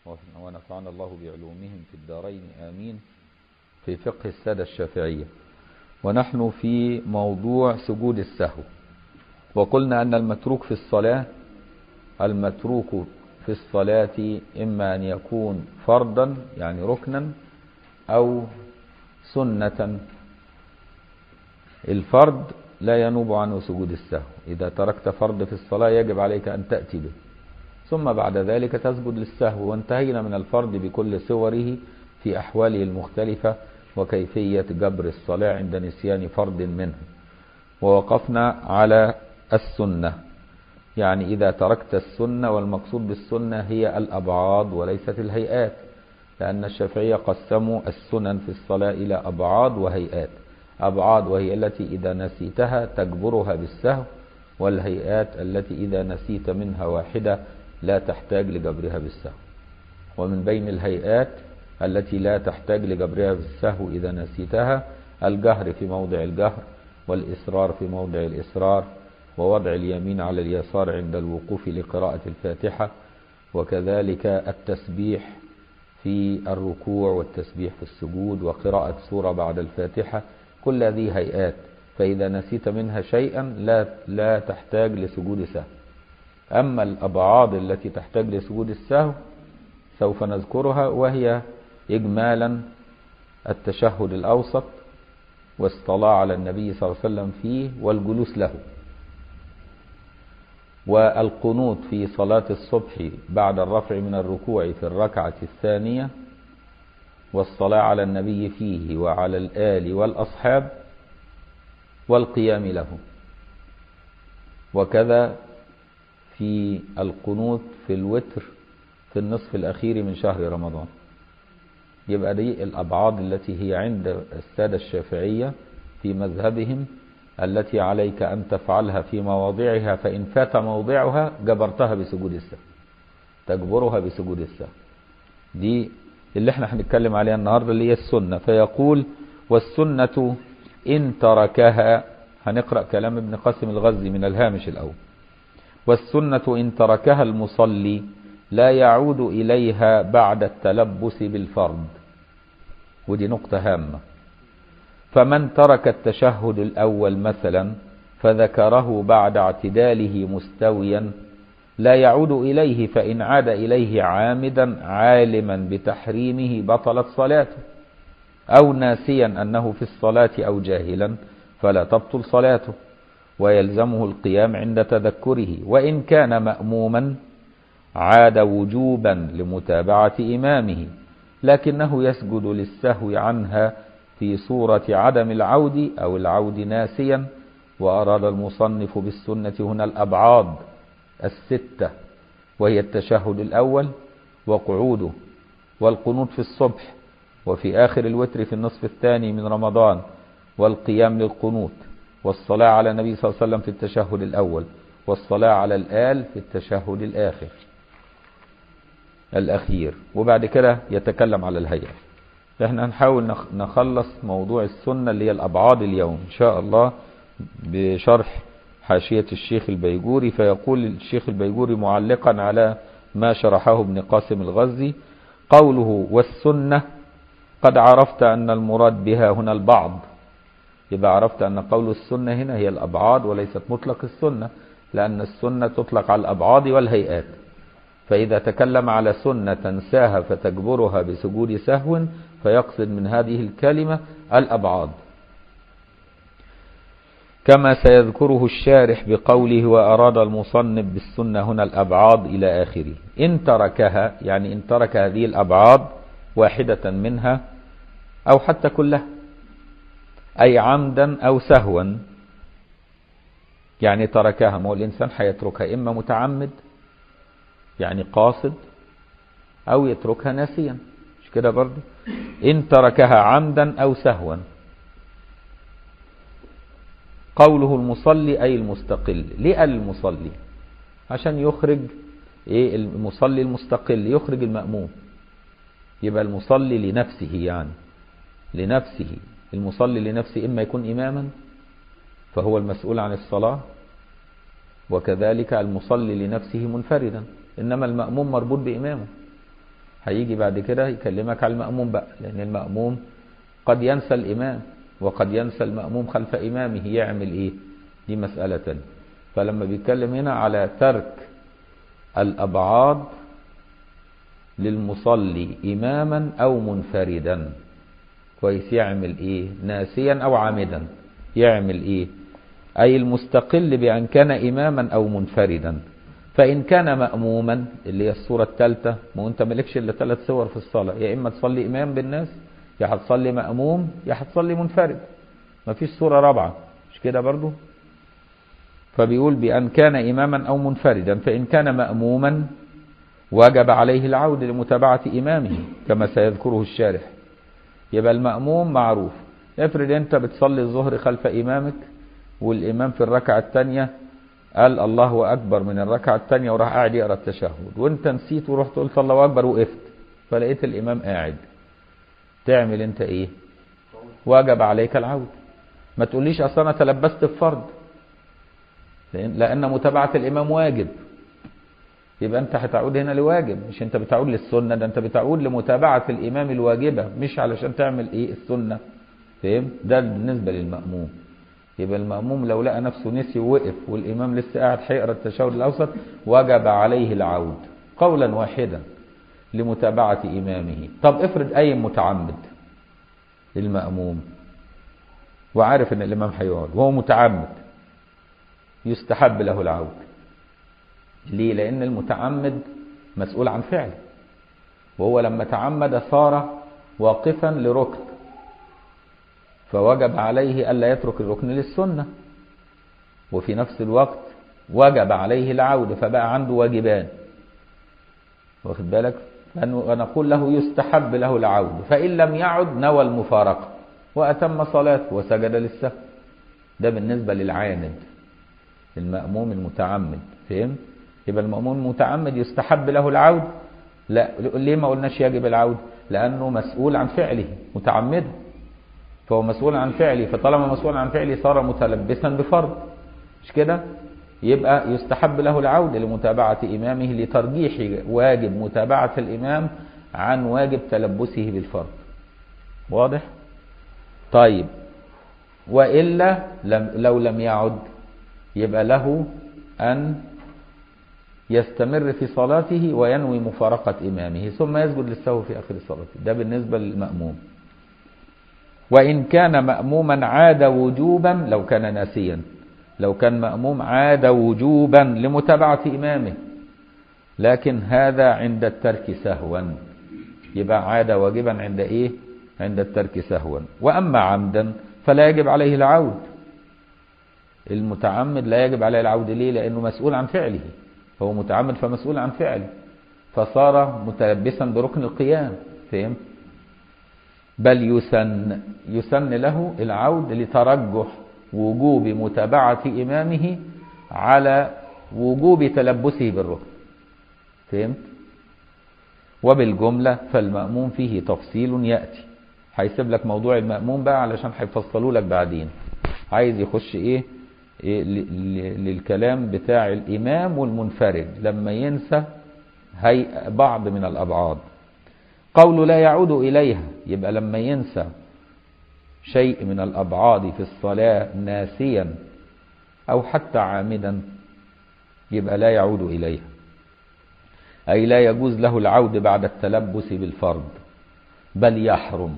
ونفعنا الله بعلومهم في الدارين آمين في فقه السادة الشافعية ونحن في موضوع سجود السهو وقلنا أن المتروك في الصلاة المتروك في الصلاة إما أن يكون فرضا يعني ركنا أو سنة الفرض لا ينوب عنه سجود السهو إذا تركت فرض في الصلاة يجب عليك أن تأتي به ثم بعد ذلك تسجد للسهو وانتهينا من الفرض بكل صوره في أحواله المختلفة وكيفية جبر الصلاة عند نسيان فرض منه ووقفنا على السنة يعني إذا تركت السنة والمقصود بالسنة هي الأبعاد وليست الهيئات لأن الشافعية قسموا السنن في الصلاة إلى أبعاد وهيئات أبعاد وهي التي إذا نسيتها تجبرها بالسهو والهيئات التي إذا نسيت منها واحدة لا تحتاج لجبرها بالسهو ومن بين الهيئات التي لا تحتاج لجبرها بالسهو إذا نسيتها الجهر في موضع الجهر والإصرار في موضع الإصرار ووضع اليمين على اليسار عند الوقوف لقراءة الفاتحة وكذلك التسبيح في الركوع والتسبيح في السجود وقراءة سورة بعد الفاتحة كل هذه هيئات فإذا نسيت منها شيئا لا لا تحتاج لسجود سهو أما الأبعاد التي تحتاج لسجود السهو سوف نذكرها وهي إجمالا التشهد الأوسط والصلاة على النبي صلى الله عليه وسلم فيه والجلوس له والقنوت في صلاة الصبح بعد الرفع من الركوع في الركعة الثانية والصلاة على النبي فيه وعلى الآل والأصحاب والقيام له وكذا في القنوت في الوتر في النصف الأخير من شهر رمضان يبقى دي الأبعاد التي هي عند السادة الشافعية في مذهبهم التي عليك أن تفعلها في مواضعها فإن فات موضعها جبرتها بسجود السهو تجبرها بسجود السهو دي اللي احنا هنتكلم عليها النهاردة اللي هي السنة فيقول والسنة إن تركها هنقرأ كلام ابن قاسم الغزي من الهامش الأول والسنة إن تركها المصلي لا يعود إليها بعد التلبس بالفرض ودي نقطة هامة فمن ترك التشهد الأول مثلا فذكره بعد اعتداله مستويا لا يعود إليه فإن عاد إليه عامدا عالما بتحريمه بطلت صلاته أو ناسيا أنه في الصلاة أو جاهلا فلا تبطل صلاته ويلزمه القيام عند تذكره وإن كان مأموما عاد وجوبا لمتابعة إمامه لكنه يسجد للسهو عنها في صورة عدم العود أو العود ناسيا وأراد المصنف بالسنة هنا الأبعاد الستة وهي التشهد الأول وقعوده والقنوت في الصبح وفي آخر الوتر في النصف الثاني من رمضان والقيام للقنوت والصلاة على النبي صلى الله عليه وسلم في التشهد الأول والصلاة على الآل في التشهد الآخر الأخير وبعد كده يتكلم على الهيئة احنا هنحاول نخلص موضوع السنة اللي هي الأبعاد اليوم إن شاء الله بشرح حاشية الشيخ البيجوري فيقول الشيخ البيجوري معلقا على ما شرحه ابن قاسم الغزي قوله والسنة قد عرفت أن المراد بها هنا البعض يبقى عرفت أن قول السنة هنا هي الأبعاد وليست مطلق السنة لأن السنة تطلق على الأبعاد والهيئات فإذا تكلم على سنة تنساها فتجبرها بسجود سهو فيقصد من هذه الكلمة الأبعاد كما سيذكره الشارح بقوله وأراد المصنف بالسنة هنا الأبعاد إلى آخره إن تركها يعني إن ترك هذه الأبعاد واحدة منها أو حتى كلها أي عمدا أو سهوا يعني تركها ما هو الإنسان هيتركها إما متعمد يعني قاصد أو يتركها ناسيا مش كده برضه إن تركها عمدا أو سهوا قوله المصلي أي المستقل ليه المصلي عشان يخرج إيه المصلي المستقل يخرج المأموم يبقى المصلي لنفسه يعني لنفسه المصلي لنفسه إما يكون إماما فهو المسؤول عن الصلاة وكذلك المصلي لنفسه منفردا إنما المأموم مربوط بإمامه هيجي بعد كده يكلمك على المأموم بقى لأن المأموم قد ينسى الإمام وقد ينسى المأموم خلف إمامه يعمل إيه دي مسألة تانية فلما بيتكلم هنا على ترك الأبعاد للمصلي إماما أو منفردا كويس يعمل إيه ناسيا أو عامدا يعمل إيه أي المستقل بأن كان إماما أو منفردا فإن كان مأموما اللي هي الصورة الثالثة ما أنت مالكش إلا ثلاث صور في الصلاة يا إما تصلي إمام بالناس يا هتصلي مأموم يا هتصلي منفرد ما فيش صورة رابعة مش كده برضو فبيقول بأن كان إماما أو منفردا فإن كان مأموما وجب عليه العود لمتابعة إمامه كما سيذكره الشارح يبقى المأموم معروف افرض أنت بتصلي الظهر خلف إمامك والإمام في الركعة الثانية قال الله أكبر من الركعة الثانية وراح قاعد يقرأ التشهد وانت نسيت ورحت قلت الله أكبر وقفت فلقيت الإمام قاعد تعمل انت ايه وجب عليك العود ما تقوليش اصل انا تلبست بفرض لان متابعه الامام واجب يبقى انت هتعود هنا لواجب مش انت بتعود للسنه ده انت بتعود لمتابعه الامام الواجبه مش علشان تعمل ايه السنه فاهم ده بالنسبه للماموم يبقى الماموم لو لقى نفسه نسي ووقف والامام لسه قاعد هيقرا التشهد الاوسط وجب عليه العود قولا واحدا لمتابعة إمامه طب افرض أي متعمد المأموم وعارف أن الإمام هيقعد وهو متعمد يستحب له العود ليه؟ لأن المتعمد مسؤول عن فعله وهو لما تعمد صار واقفا لركن فوجب عليه ألا يترك الركن للسنة وفي نفس الوقت وجب عليه العود فبقى عنده واجبان واخد بالك ونقول له يستحب له العود فإن لم يعد نوى المفارقة وأتم صلاته وسجد للسهو ده بالنسبة للعاند المأموم المتعمد فهم يبقى المأموم المتعمد يستحب له العود لا ليه ما قلناش يجب العود لأنه مسؤول عن فعله متعمد فهو مسؤول عن فعله فطالما مسؤول عن فعله صار متلبسا بفرض مش كده يبقى يستحب له العودة لمتابعة إمامه لترجيح واجب متابعة الإمام عن واجب تلبسه بالفرض واضح؟ طيب وإلا لم لو لم يعد يبقى له أن يستمر في صلاته وينوي مفارقة إمامه ثم يسجد للسهو في آخر صلاته ده بالنسبة للمأموم وإن كان مأموما عاد وجوبا لو كان ناسيا لو كان مأموم عاد وجوبا لمتابعة إمامه لكن هذا عند الترك سهوا يبقى عاد واجبا عند إيه عند الترك سهوا وأما عمدا فلا يجب عليه العود المتعمد لا يجب عليه العود ليه لأنه مسؤول عن فعله هو متعمد فمسؤول عن فعله فصار متلبسا بركن القيام فهمت بل يسن يسن له العود لترجح وجوب متابعة إمامه على وجوب تلبسه بالركن فهمت وبالجملة فالمأموم فيه تفصيل يأتي هيسيب لك موضوع المأموم بقى علشان هيفصلوا لك بعدين عايز يخش ايه, إيه للكلام بتاع الإمام والمنفرد لما ينسى هي بعض من الأبعاد قول لا يعود إليها يبقى لما ينسى شيء من الأبعاد في الصلاة ناسيا أو حتى عامدا يبقى لا يعود إليها أي لا يجوز له العود بعد التلبس بالفرض بل يحرم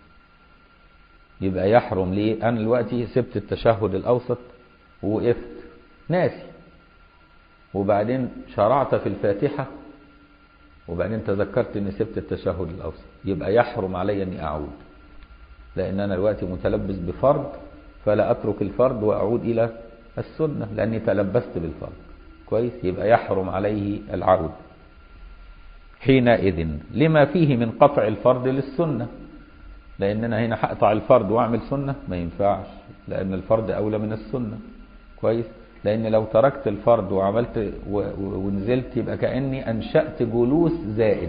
يبقى يحرم ليه أنا دلوقتي سبت التشهد الأوسط ووقفت ناسي وبعدين شرعت في الفاتحة وبعدين تذكرت اني سبت التشهد الاوسط يبقى يحرم علي اني اعود لان انا دلوقتي متلبس بفرض فلا اترك الفرض واعود الى السنه لاني تلبست بالفرض كويس يبقى يحرم عليه العود حينئذ لما فيه من قطع الفرض للسنه لان انا هنا هقطع الفرض واعمل سنه ما ينفعش لان الفرض اولى من السنه كويس لان لو تركت الفرض وعملت ونزلت يبقى كاني انشات جلوس زائد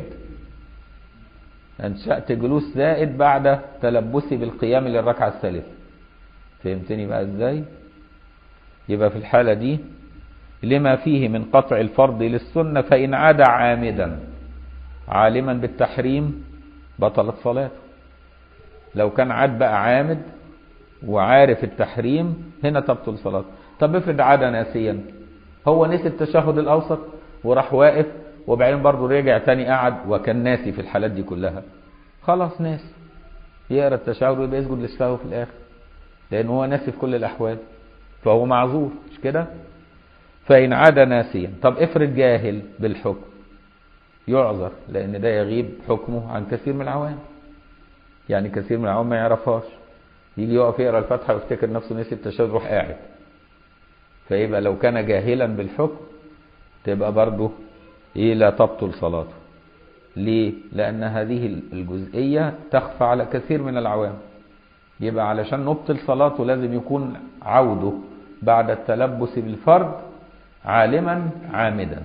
انشات جلوس زائد بعد تلبسي بالقيام للركعه الثالثه فهمتني بقى ازاي يبقى في الحاله دي لما فيه من قطع الفرض للسنه فان عاد عامدا عالما بالتحريم بطلت صلاته لو كان عاد بقى عامد وعارف التحريم هنا تبطل صلاته طب افرض عاد ناسيا هو نسي التشهد الاوسط وراح واقف وبعدين برضه رجع تاني قعد وكان ناسي في الحالات دي كلها خلاص ناسي يقرا التشهد ويبقى يسجد للسهو في الاخر لان هو ناسي في كل الاحوال فهو معذور مش كده فان عاد ناسيا طب افرض جاهل بالحكم يعذر لان ده يغيب حكمه عن كثير من العوام يعني كثير من العوام ما يعرفهاش يجي يقف يقرا الفاتحه ويفتكر نفسه نسي التشهد يروح قاعد فيبقى لو كان جاهلا بالحكم تبقى برضه ايه لا تبطل صلاته ليه لان هذه الجزئيه تخفى على كثير من العوام يبقى علشان نبطل صلاته لازم يكون عوده بعد التلبس بالفرد عالما عامدا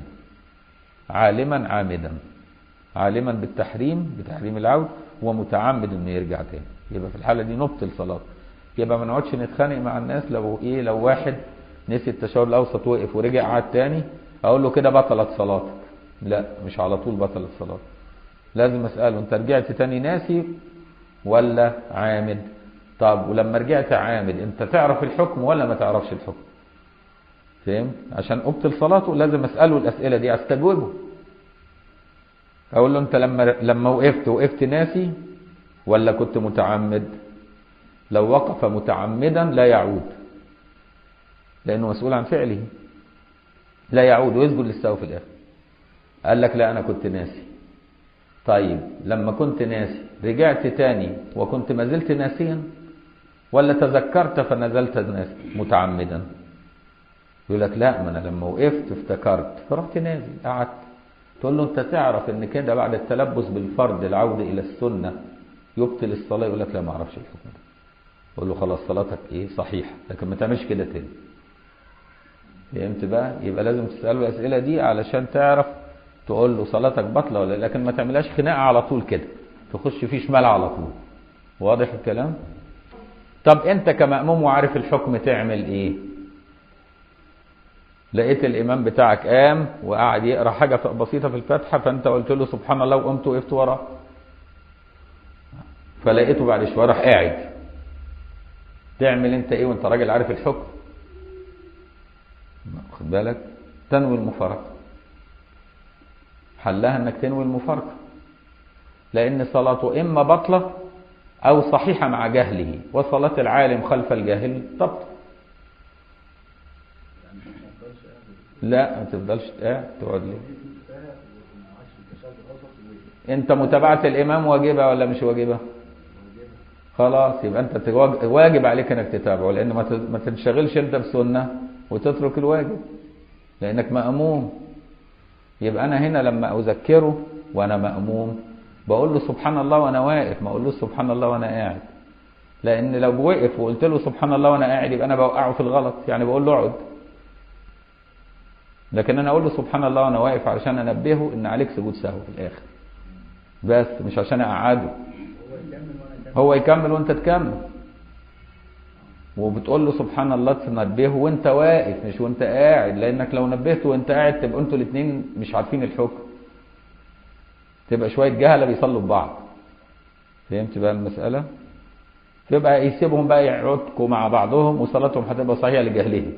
عالما عامدا عالما بالتحريم بتحريم العود ومتعمد انه يرجع تاني يبقى في الحاله دي نبطل صلاته يبقى ما نقعدش نتخانق مع الناس لو ايه لو واحد نسي التشهد الاوسط وقف ورجع قعد تاني اقول له كده بطلت صلاتك لا مش على طول بطلت صلاتك لازم اساله انت رجعت تاني ناسي ولا عامد طب ولما رجعت عامد انت تعرف الحكم ولا ما تعرفش الحكم فهمت عشان ابطل صلاته لازم اساله الاسئله دي استجوبه اقول له انت لما لما وقفت وقفت ناسي ولا كنت متعمد لو وقف متعمدا لا يعود لانه مسؤول عن فعله لا يعود ويسجد للسهو في الاخر قال لك لا انا كنت ناسي طيب لما كنت ناسي رجعت تاني وكنت ما زلت ناسيا ولا تذكرت فنزلت ناسي متعمدا يقول لك لا ما انا لما وقفت افتكرت فرحت نازل قعدت تقول له انت تعرف ان كده بعد التلبس بالفرض العودة الى السنة يبطل الصلاة يقول لك لا ما اعرفش الحكم ده يقول له خلاص صلاتك ايه صحيحة لكن ما تعملش كده تاني فهمت بقى يبقى لازم تسأله الأسئلة دي علشان تعرف تقول له صلاتك بطلة ولا لكن ما تعملهاش خناقة على طول كده تخش فيه شمال على طول واضح الكلام طب انت كمأموم وعارف الحكم تعمل ايه لقيت الامام بتاعك قام وقعد يقرا حاجه بسيطه في الفاتحه فانت قلت له سبحان الله وقمت وقفت وراه فلقيته بعد شويه راح قاعد تعمل انت ايه وانت راجل عارف الحكم خد بالك تنوي المفارقه حلها انك تنوي المفارقه لان صلاته اما بطله او صحيحه مع جهله وصلاه العالم خلف الجاهل تبطل لا ما تفضلش قاعد تقعد ليه انت متابعة الامام واجبة ولا مش واجبة خلاص يبقى انت واجب عليك انك تتابعه لان ما تنشغلش انت بسنة وتترك الواجب لانك مأموم يبقى انا هنا لما اذكره وانا مأموم بقول له سبحان الله وانا واقف ما اقول له سبحان الله وانا قاعد لان لو وقف وقلت له سبحان الله وانا قاعد يبقى انا بوقعه في الغلط يعني بقول له اقعد لكن انا اقول له سبحان الله وانا واقف علشان انبهه ان عليك سجود سهو في الاخر بس مش عشان اقعده هو يكمل وانت تكمل وبتقول له سبحان الله تنبهه وانت واقف مش وانت قاعد لانك لو نبهته وانت قاعد تبقى انتوا الاثنين مش عارفين الحكم تبقى شويه جهله بيصلوا ببعض فهمت بقى المساله تبقى يسيبهم بقى يقعدوا مع بعضهم وصلاتهم هتبقى صحيحه لجهلهم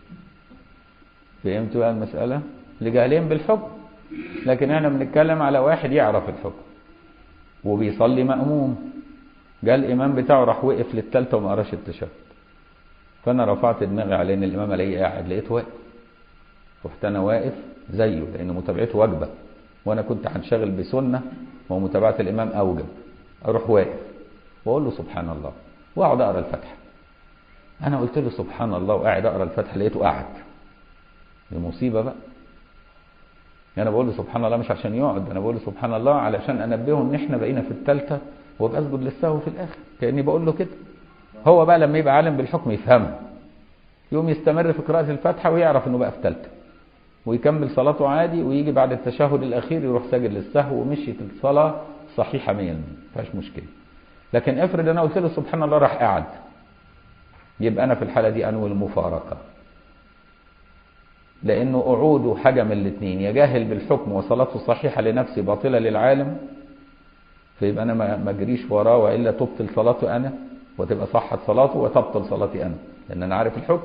فهمت بقى المسألة لجهلهم بالحكم لكن احنا بنتكلم على واحد يعرف الحكم وبيصلي مأموم جاء الإمام بتاعه راح وقف للتالتة وما قراش التشهد فأنا رفعت دماغي على إن الإمام الاقيه قاعد لقيته واقف رحت أنا واقف زيه لأن متابعته واجبة وأنا كنت هنشغل بسنة ومتابعة الإمام أوجب أروح واقف وأقول له سبحان الله وأقعد أقرأ الفاتحة أنا قلت له سبحان الله وقاعد أقرأ الفاتحة لقيته قاعد دي مصيبة بقى انا بقول له سبحان الله مش عشان يقعد انا بقول له سبحان الله علشان انبهه ان احنا بقينا في الثالثه وابقى اسجد للسهو في الاخر كاني بقول له كده هو بقى لما يبقى عالم بالحكم يفهمه يقوم يستمر في قراءه الفاتحه ويعرف انه بقى في ثالثه ويكمل صلاته عادي ويجي بعد التشهد الاخير يروح ساجد للسهو ومشيت الصلاه صحيحه 100% ما فيهاش مشكله لكن افرض انا قلت له سبحان الله راح قعد يبقى انا في الحاله دي انوي المفارقه لانه قعوده حاجه من الاثنين يا جاهل بالحكم وصلاته صحيحه لنفسي باطله للعالم فيبقى انا ما اجريش وراه والا تبطل صلاته انا وتبقى صحت صلاته وتبطل صلاتي انا لان انا عارف الحكم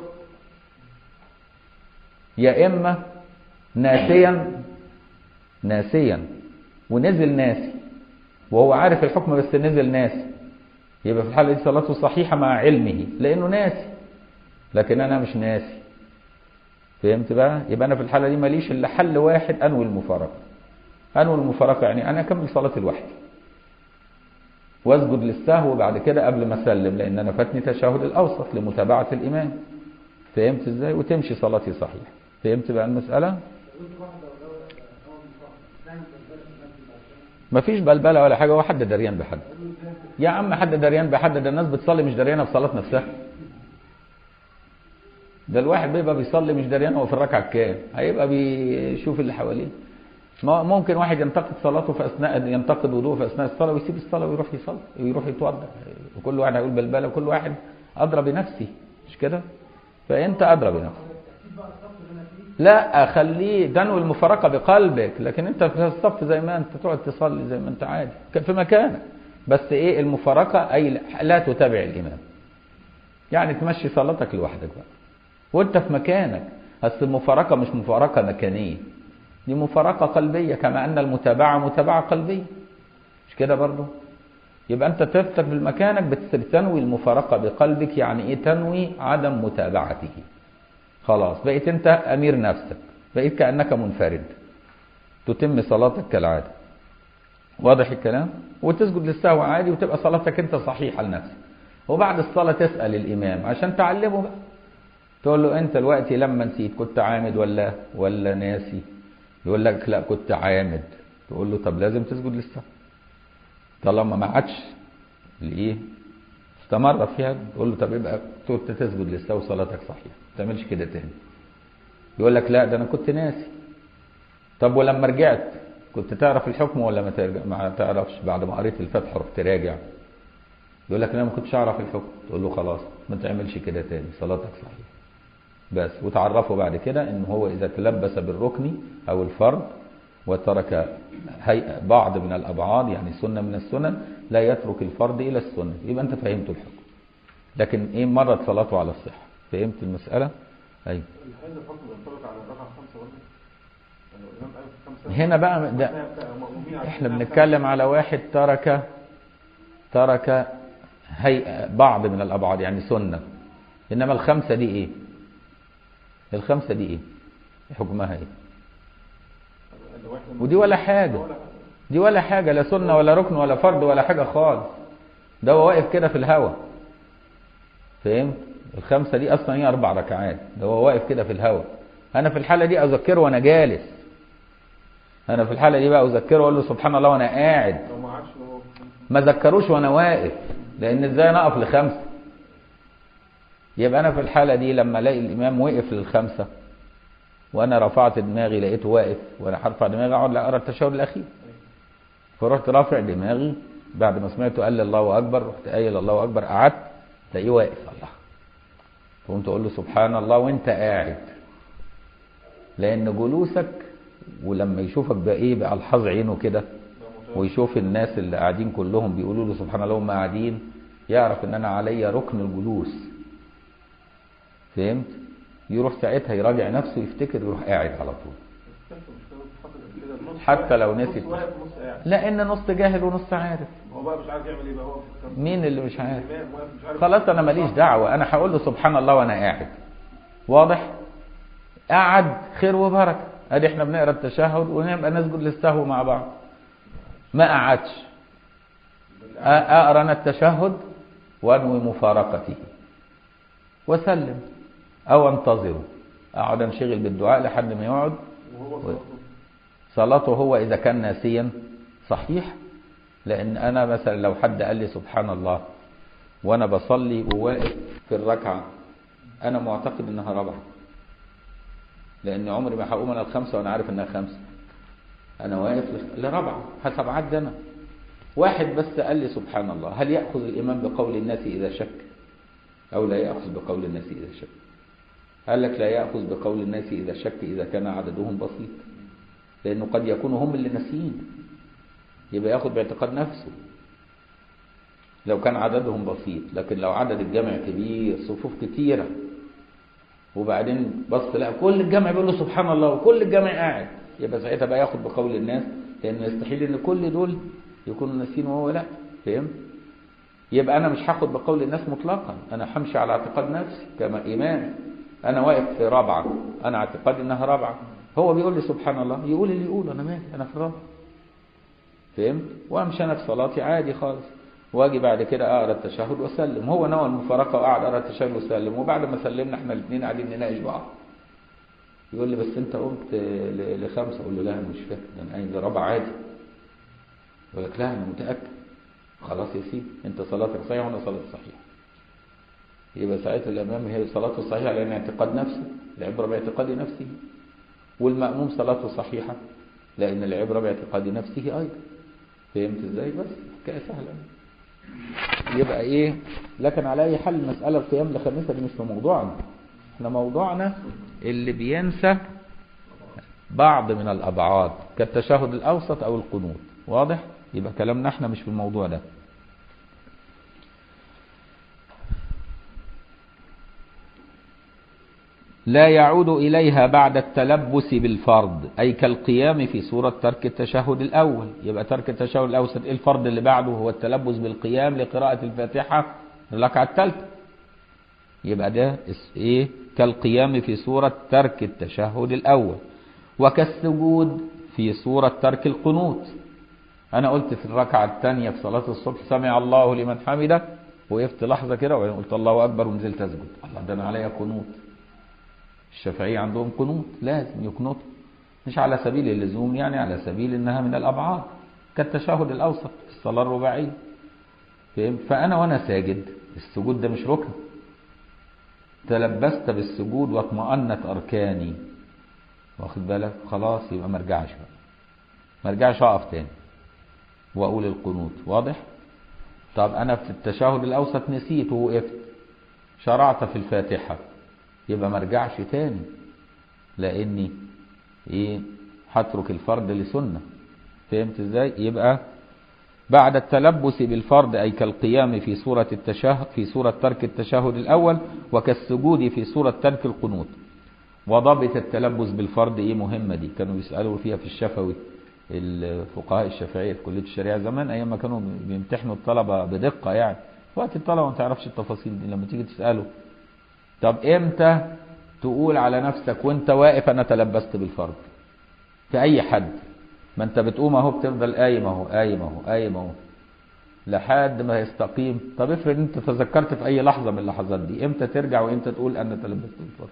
يا اما ناسيا ناسيا ونزل ناسي وهو عارف الحكم بس نزل ناسي يبقى في الحاله دي صلاته صحيحه مع علمه لانه ناسي لكن انا مش ناسي فهمت بقى يبقى انا في الحاله دي ماليش الا حل واحد انوي المفارقه انوي المفارقه يعني انا اكمل صلاتي لوحدي واسجد للسهو بعد كده قبل ما اسلم لان انا فاتني تشهد الاوسط لمتابعه الامام فهمت ازاي وتمشي صلاتي صحيح فهمت بقى المساله مفيش بلبله ولا حاجه هو حد دريان بحد يا عم حد دريان بحد ده الناس بتصلي مش دريانه بصلاه نفسها ده الواحد بيبقى بيصلي مش دريان هو في الركعه الكام هيبقى بيشوف اللي حواليه ممكن واحد ينتقد صلاته في اثناء ينتقد وضوءه في اثناء الصلاه ويسيب الصلاه ويروح يصلي ويروح يتوضا وكل واحد هيقول بلبله وكل واحد ادرى بنفسه مش كده فانت ادرى بنفسك لا خليه تنوي المفارقه بقلبك لكن انت في الصف زي ما انت تقعد تصلي زي ما انت عادي في مكانك بس ايه المفارقه اي لا تتابع الامام يعني تمشي صلاتك لوحدك بقى وانت في مكانك اصل المفارقه مش مفارقه مكانيه دي مفارقه قلبيه كما ان المتابعه متابعه قلبيه مش كده برضه يبقى انت تفتك بمكانك بتنوي المفارقه بقلبك يعني ايه تنوي عدم متابعته خلاص بقيت انت امير نفسك بقيت كانك منفرد تتم صلاتك كالعاده واضح الكلام وتسجد للسهو عادي وتبقى صلاتك انت صحيحه لنفسك وبعد الصلاه تسال الامام عشان تعلمه بقى تقول له انت دلوقتي لما نسيت كنت عامد ولا ولا ناسي يقول لك لا كنت عامد تقول له طب لازم تسجد للسهو طالما ما عادش الايه استمر فيها تقول له طب يبقى كنت تسجد للسهو صلاتك صحيحه ما تعملش كده تاني يقول لك لا ده انا كنت ناسي طب ولما رجعت كنت تعرف الحكم ولا ما ترجع ما تعرفش بعد ما قريت الفتح رحت راجع يقول لك لا ما كنتش اعرف الحكم تقول له خلاص ما تعملش كده تاني صلاتك صحيحه بس وتعرفه بعد كده ان هو اذا تلبس بالركن او الفرض وترك هيئة بعض من الابعاد يعني سنه من السنن لا يترك الفرض الى السنه يبقى انت فهمت الحكم لكن ايه مرت صلاته على الصحه فهمت المساله ايوه هذا الحكم ينطبق على الركعه الخامسه برضه يعني الامام قال في خمسه هنا بقى ده احنا بنتكلم على واحد ترك ترك هيئة بعض من الأبعاد يعني سنة إنما الخمسة دي إيه الخمسة دي إيه حكمها إيه ودي ولا حاجة دي ولا حاجة لا سنة ولا ركن ولا فرض ولا حاجة خالص ده هو واقف كده في الهوا فهمت الخمسة دي أصلا هي أربع ركعات ده هو واقف كده في الهوا أنا في الحالة دي أذكره وأنا جالس أنا في الحالة دي بقى أذكره وأقول له سبحان الله وأنا قاعد لو ما عادش هو ما ذكروش وانا واقف لان ازاي انا اقف لخمسه يبقى انا في الحاله دي لما الاقي الامام وقف للخمسه وانا رفعت دماغي لقيته واقف وانا هرفع دماغي اقعد اقرا التشهد الاخير فرحت رافع دماغي بعد ما سمعته قال لي الله اكبر رحت قايل الله اكبر قعدت تلاقيه واقف الله فقمت اقول له سبحان الله وانت قاعد لان جلوسك ولما يشوفك بقى ايه بقى الحظ عينه كده ويشوف الناس اللي قاعدين كلهم بيقولوا له سبحان الله هم قاعدين يعرف ان انا عليا ركن الجلوس فهمت يروح ساعتها يراجع نفسه يفتكر يروح قاعد على طول حتى لو نسيت نص واقف ونص قاعد لان نص جاهل ونص عارف هو بقى مش عارف يعمل ايه بقى هو في الخمسة. مين اللي مش عارف الإمام واقف مش عارف خلاص انا ماليش دعوه انا هقول له سبحان الله وانا قاعد واضح قعد خير وبركه ادي احنا بنقرا التشهد ونبقى نسجد للسهو مع بعض ما قعدش أ- اقرا انا التشهد وانوي مفارقته وسلم او انتظره اقعد انشغل بالدعاء لحد ما يقعد وهو صلاته صلاته هو اذا كان ناسيا صحيح لان انا مثلا لو حد قال لي سبحان الله وانا بصلي وواقف في الركعه انا معتقد انها رابعه لان عمري ما هقوم انا الخمسه وانا عارف انها خمسه انا واقف لخ- لرابعه حسب عد انا واحد بس قال لي سبحان الله هل ياخذ الامام بقول الناس اذا شك او لا ياخذ بقول الناس اذا شك قال لك لا يأخذ بقول الناس إذا شك إذا كان عددهم بسيط لأنه قد يكونوا هم اللي ناسيين يبقى ياخد باعتقاد نفسه لو كان عددهم بسيط لكن لو عدد الجمع كبير صفوف كتيرة وبعدين بص لا كل الجمع بيقول له سبحان الله وكل الجمع قاعد يبقى ساعتها بقى ياخد بقول الناس لأنه يستحيل إن كل دول يكونوا ناسيين وهو لا فهمت؟ يبقى أنا مش هاخد بقول الناس مطلقا أنا همشي على اعتقاد نفسي كما إمام أنا واقف في رابعة أنا اعتقادي إنها رابعة هو بيقول لي سبحان الله يقول اللي يقول أنا مالي أنا في الرابعة فهمت؟ وأمشي أنا في صلاتي عادي خالص واجي بعد كده اقرا التشهد واسلم هو نوى المفارقه وقعد اقرا التشهد وسلم وبعد ما سلمنا احنا الاثنين قاعدين نناقش بعض يقول لي بس انت قمت ل- لخمسه اقول له لا انا مش فاكر انا قايم لرابعه عادي يقول لك لا انا متاكد خلاص يا سيدي انت صلاتك صحيحه وانا صلاتي صحيحه يبقى ساعتها الامام هي صلاته صحيحه لان اعتقاد نفسه العبره باعتقاد نفسه والماموم صلاته صحيحه لان العبره باعتقاد نفسه ايضا فهمت ازاي بس حكايه سهله يبقى ايه لكن على اي حال المساله القيام لخميسه دي مش في موضوعنا احنا موضوعنا اللي بينسى بعض من الابعاد كالتشهد الاوسط او القنوت واضح يبقى كلامنا احنا مش في الموضوع ده لا يعود إليها بعد التلبس بالفرض أي كالقيام في سورة ترك التشهد الأول يبقى ترك التشهد الأوسط إيه الفرض اللي بعده هو التلبس بالقيام لقراءة الفاتحة الركعة الثالثة يبقى ده اس- إيه كالقيام في سورة ترك التشهد الأول وكالسجود في سورة ترك القنوت أنا قلت في الركعة الثانية في صلاة الصبح سمع الله لمن حمده وقفت لحظة كده وبعدين قلت الله أكبر ونزلت أسجد الله ده أنا عليا قنوت الشافعية عندهم قنوت لازم يقنطوا مش على سبيل اللزوم يعني على سبيل انها من الابعاد كالتشهد الاوسط في الصلاه الرباعيه فهم؟ فانا وانا ساجد السجود ده مش ركن تلبست بالسجود واطمأنت اركاني واخد بالك خلاص يبقى ما ارجعش بقى ما ارجعش اقف تاني واقول القنوت واضح طب انا في التشهد الاوسط نسيت ووقفت شرعت في الفاتحه يبقى ما ارجعش تاني لاني ايه هترك الفرض لسنه فهمت ازاي يبقى بعد التلبس بالفرض اي كالقيام في سوره التشهد في سوره ترك التشهد الاول وكالسجود في سوره ترك القنوت وضابط التلبس بالفرض ايه مهمه دي كانوا بيسالوا فيها في الشفوي الفقهاء الشافعيه في كليه الشريعه زمان ايام ما كانوا بيمتحنوا الطلبه بدقه يعني وقت الطلبه ما تعرفش التفاصيل دي لما تيجي تساله طب امتى تقول على نفسك وانت واقف انا تلبست بالفرض في اي حد ما انت بتقوم اهو بتفضل قايم اهو قايم اهو قايم اهو لحد ما يستقيم طب افرض انت تذكرت في اي لحظه من اللحظات دي امتى ترجع وامتى تقول انا تلبست بالفرض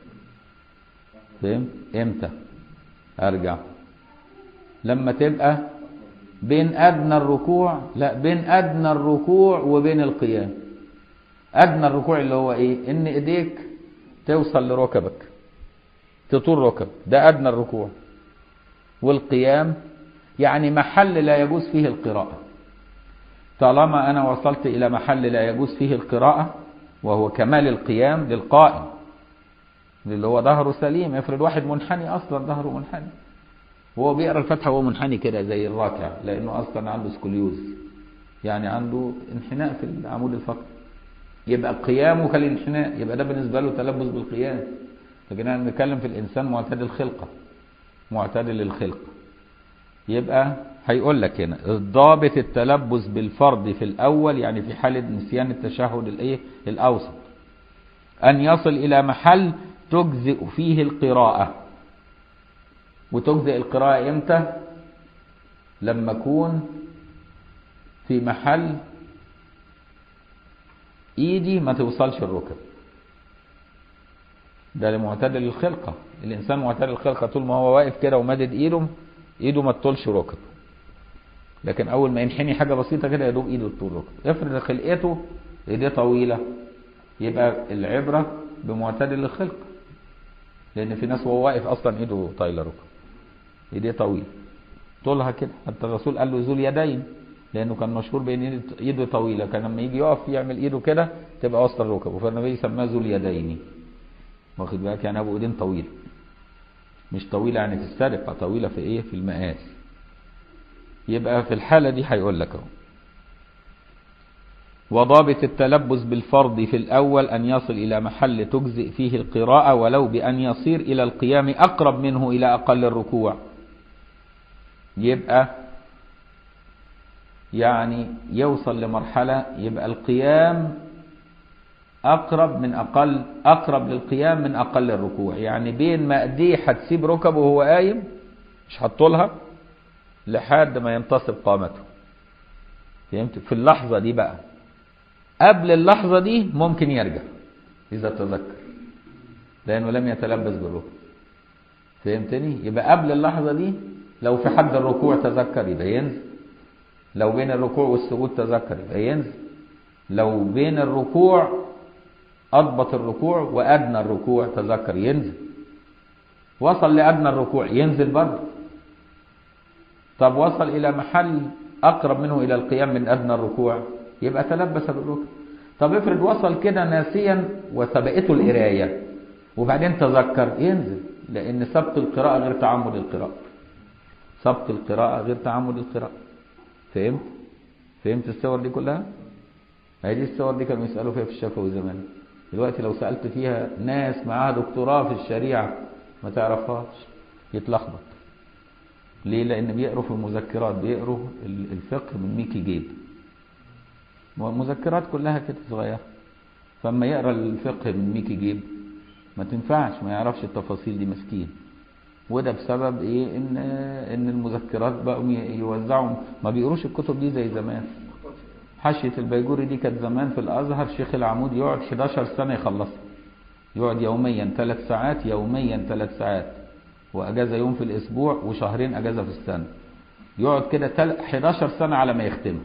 فهمت امتى ارجع لما تبقى بين ادنى الركوع لا بين ادنى الركوع وبين القيام ادنى الركوع اللي هو ايه ان ايديك توصل لركبك تطول ركب ده ادنى الركوع والقيام يعني محل لا يجوز فيه القراءة طالما انا وصلت الى محل لا يجوز فيه القراءة وهو كمال القيام للقائم اللي هو ظهره سليم افرض واحد منحني اصلا ظهره منحني وهو بيقرا الفاتحه وهو منحني كده زي الراكع لانه اصلا عنده سكوليوز يعني عنده انحناء في العمود الفقري يبقى قيامه كالانحناء يبقى ده بالنسبه له تلبس بالقيام لكن احنا بنتكلم في الانسان معتدل الخلقه معتدل الخلقه يبقى هيقول لك هنا الضابط التلبس بالفرض في الاول يعني في حاله نسيان التشهد الايه الاوسط ان يصل الى محل تجزئ فيه القراءه وتجزئ القراءه امتى لما اكون في محل ايدي ما توصلش الركب ده لمعتدل الخلقه الانسان معتدل الخلقه طول ما هو واقف كده ومادد ايده ايده ما تطولش ركب لكن اول ما ينحني حاجه بسيطه كده يا دوب ايده تطول ركب افرض خلقته ايديه طويله يبقى العبره بمعتدل الخلقه لان في ناس وهو واقف اصلا ايده طايله ركب ايديه طويله طولها كده حتى الرسول قال له ذو اليدين لانه كان مشهور بان ايده طويله كان لما يجي يقف يعمل ايده كده تبقى وسط الركب فالنبي سماه ذو اليدين واخد بالك يعني ابو ايدين طويله مش طويله يعني في السرقه طويله في ايه في المقاس يبقى في الحاله دي هيقول لك اهو وضابط التلبس بالفرض في الأول أن يصل إلى محل تجزئ فيه القراءة ولو بأن يصير إلى القيام أقرب منه إلى أقل الركوع يبقى يعني يوصل لمرحلة يبقى القيام أقرب من أقل أقرب للقيام من أقل الركوع يعني بين ما أيديه هتسيب ركبه وهو قايم مش هتطولها لحد ما ينتصب قامته فهمت في اللحظة دي بقى قبل اللحظة دي ممكن يرجع إذا تذكر لأنه لم يتلبس بالركوع فهمتني يبقى قبل اللحظة دي لو في حد الركوع تذكر يبقى ينزل لو بين الركوع والسجود تذكر يبقى ينزل لو بين الركوع أضبط الركوع وأدنى الركوع تذكر ينزل وصل لأدنى الركوع ينزل برضه طب وصل إلى محل أقرب منه إلى القيام من أدنى الركوع يبقى تلبس بالركن طب افرض وصل كده ناسيا وسبقته القرايه وبعدين تذكر ينزل لان سبق القراءه غير تعمد القراءه سبق القراءه غير تعمد القراءه فهمت فهمت الصور دي كلها هذه الصور دي كانوا يسالوا فيها في الشفوي زمان دلوقتي لو سالت فيها ناس معاها دكتوراه في الشريعه ما تعرفهاش يتلخبط ليه لان بيقروا في المذكرات بيقروا الفقه من ميكي جيب والمذكرات كلها كده صغيرة فاما يقرا الفقه من ميكي جيب ما تنفعش ما يعرفش التفاصيل دي مسكين وده بسبب ايه ان ان المذكرات بقوا يوزعوا ما بيقروش الكتب دي زي زمان حاشية البيجوري دي كانت زمان في الازهر شيخ العمود يقعد 11 سنة يخلصها يقعد يوميا ثلاث ساعات يوميا ثلاث ساعات واجازة يوم في الاسبوع وشهرين اجازة في السنة يقعد كده 11 سنة على ما يختمها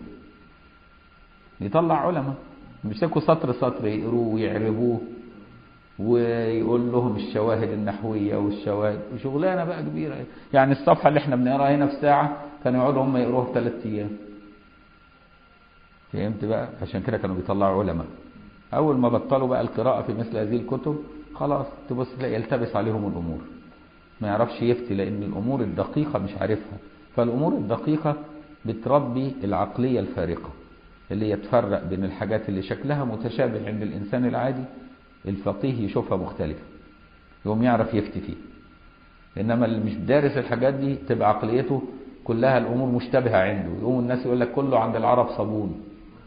يطلع علماء يمسكوا سطر سطر يقروه ويعربوه ويقول لهم الشواهد النحوية والشواهد وشغلانة بقى كبيرة يعني الصفحة اللي احنا بنقراها هنا في ساعة كانوا يقعدوا هم يقروها في ثلاث أيام فهمت بقى عشان كده كانوا بيطلعوا علماء أول ما بطلوا بقى القراءة في مثل هذه الكتب خلاص تبص تلاقي يلتبس عليهم الأمور ما يعرفش يفتي لأن الأمور الدقيقة مش عارفها فالأمور الدقيقة بتربي العقلية الفارقة اللي يتفرق بين الحاجات اللي شكلها متشابه عند الإنسان العادي الفقيه يشوفها مختلفة يقوم يعرف يفتي فيه إنما اللي مش دارس الحاجات دي تبقى عقليته كلها الأمور مشتبهة عنده يقوم الناس يقول لك كله عند العرب صابون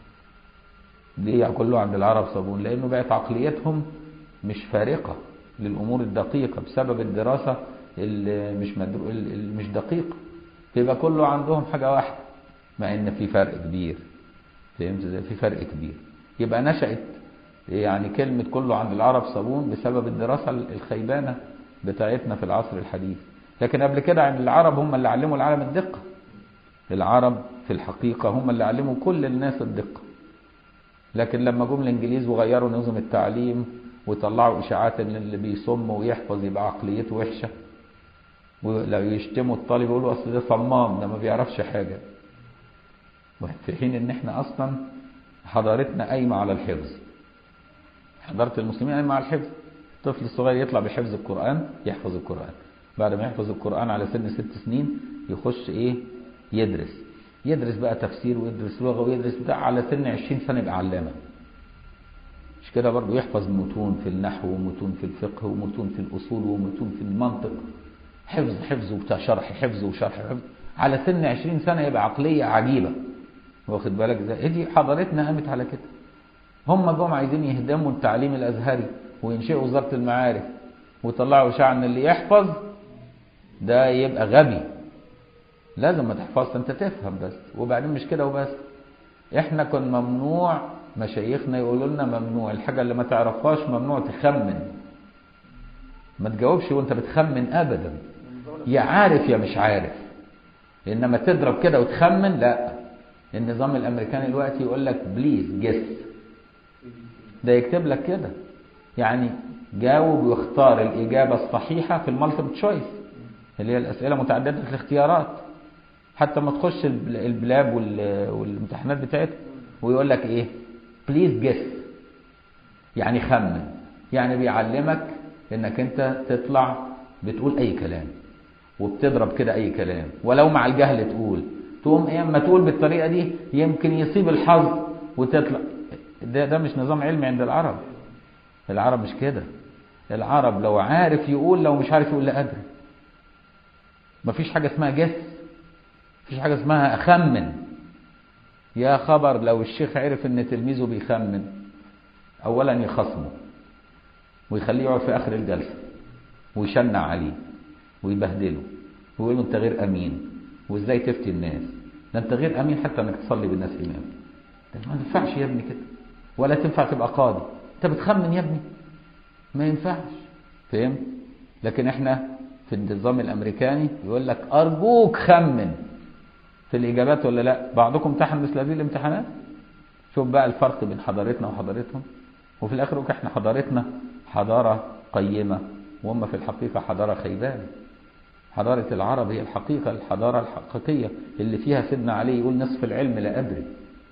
ليه كله عند العرب صابون لأنه بقت عقليتهم مش فارقة للأمور الدقيقة بسبب الدراسة اللي مش مدرو... اللي مش دقيقة يبقى كله عندهم حاجة واحدة مع إن في فرق كبير فهمت ازاي في فرق كبير يبقى نشأت يعني كلمة كله عند العرب صابون بسبب الدراسة الخيبانة بتاعتنا في العصر الحديث لكن قبل كده عند العرب هم اللي علموا العالم الدقة العرب في الحقيقة هم اللي علموا كل الناس الدقة لكن لما جم الانجليز وغيروا نظم التعليم وطلعوا اشاعات ان اللي بيصم ويحفظ يبقى عقليته وحشه ولو يشتموا الطالب يقولوا اصل ده صمام ده ما بيعرفش حاجه في حين ان احنا اصلا حضارتنا قايمه على الحفظ حضاره المسلمين قايمه على الحفظ الطفل الصغير يطلع بحفظ القران يحفظ القران بعد ما يحفظ القران على سن ست سنين يخش ايه يدرس يدرس بقى تفسير ويدرس لغه ويدرس بتاع على سن 20 سنه يبقى علامه مش كده برضه يحفظ متون في النحو ومتون في الفقه ومتون في الاصول ومتون في المنطق حفظ حفظ وشرح حفظ وشرح حفظ على سن 20 سنه يبقى عقليه عجيبه واخد بالك ازاي دي حضارتنا قامت على كده هم جم عايزين يهدموا التعليم الازهري وينشئوا وزاره المعارف ويطلعوا اشاعه ان اللي يحفظ ده يبقى غبي لازم ما تحفظش انت تفهم بس وبعدين مش كده وبس احنا كن ممنوع مشايخنا يقولوا لنا ممنوع الحاجه اللي ما تعرفهاش ممنوع تخمن ما تجاوبش وانت بتخمن ابدا يا عارف يا مش عارف انما تضرب كده وتخمن لا النظام الامريكاني دلوقتي يقول لك بليز جس ده يكتب لك كده يعني جاوب واختار الاجابه الصحيحه في المالتيبل تشويس اللي هي الاسئله متعدده الاختيارات حتى ما تخش البلاب والامتحانات بتاعتها ويقول لك ايه بليز جس يعني خمن يعني بيعلمك انك انت تطلع بتقول اي كلام وبتضرب كده اي كلام ولو مع الجهل تقول تقوم ايه اما تقول بالطريقه دي يمكن يصيب الحظ وتطلع ده ده مش نظام علمي عند العرب العرب مش كده العرب لو عارف يقول لو مش عارف يقول لا ادري مفيش حاجه اسمها جس مفيش حاجه اسمها اخمن يا خبر لو الشيخ عرف ان تلميذه بيخمن اولا يخصمه ويخليه يقعد في اخر الجلسه ويشنع عليه ويبهدله ويقول له انت غير امين وازاي تفتي الناس ده انت غير امين حتى انك تصلي بالناس امام ده ما ينفعش يا ابني كده ولا تنفع تبقى قاضي انت بتخمن يا ابني ما ينفعش فهمت لكن احنا في النظام الامريكاني يقول لك ارجوك خمن في الاجابات ولا لا بعضكم امتحن مثل هذه الامتحانات شوف بقى الفرق بين حضارتنا وحضارتهم وفي الاخر يقول احنا حضارتنا حضاره قيمه وهم في الحقيقه حضاره خيبانه حضاره العرب هي الحقيقه الحضاره الحقيقيه اللي فيها سيدنا علي يقول نصف العلم لا ادري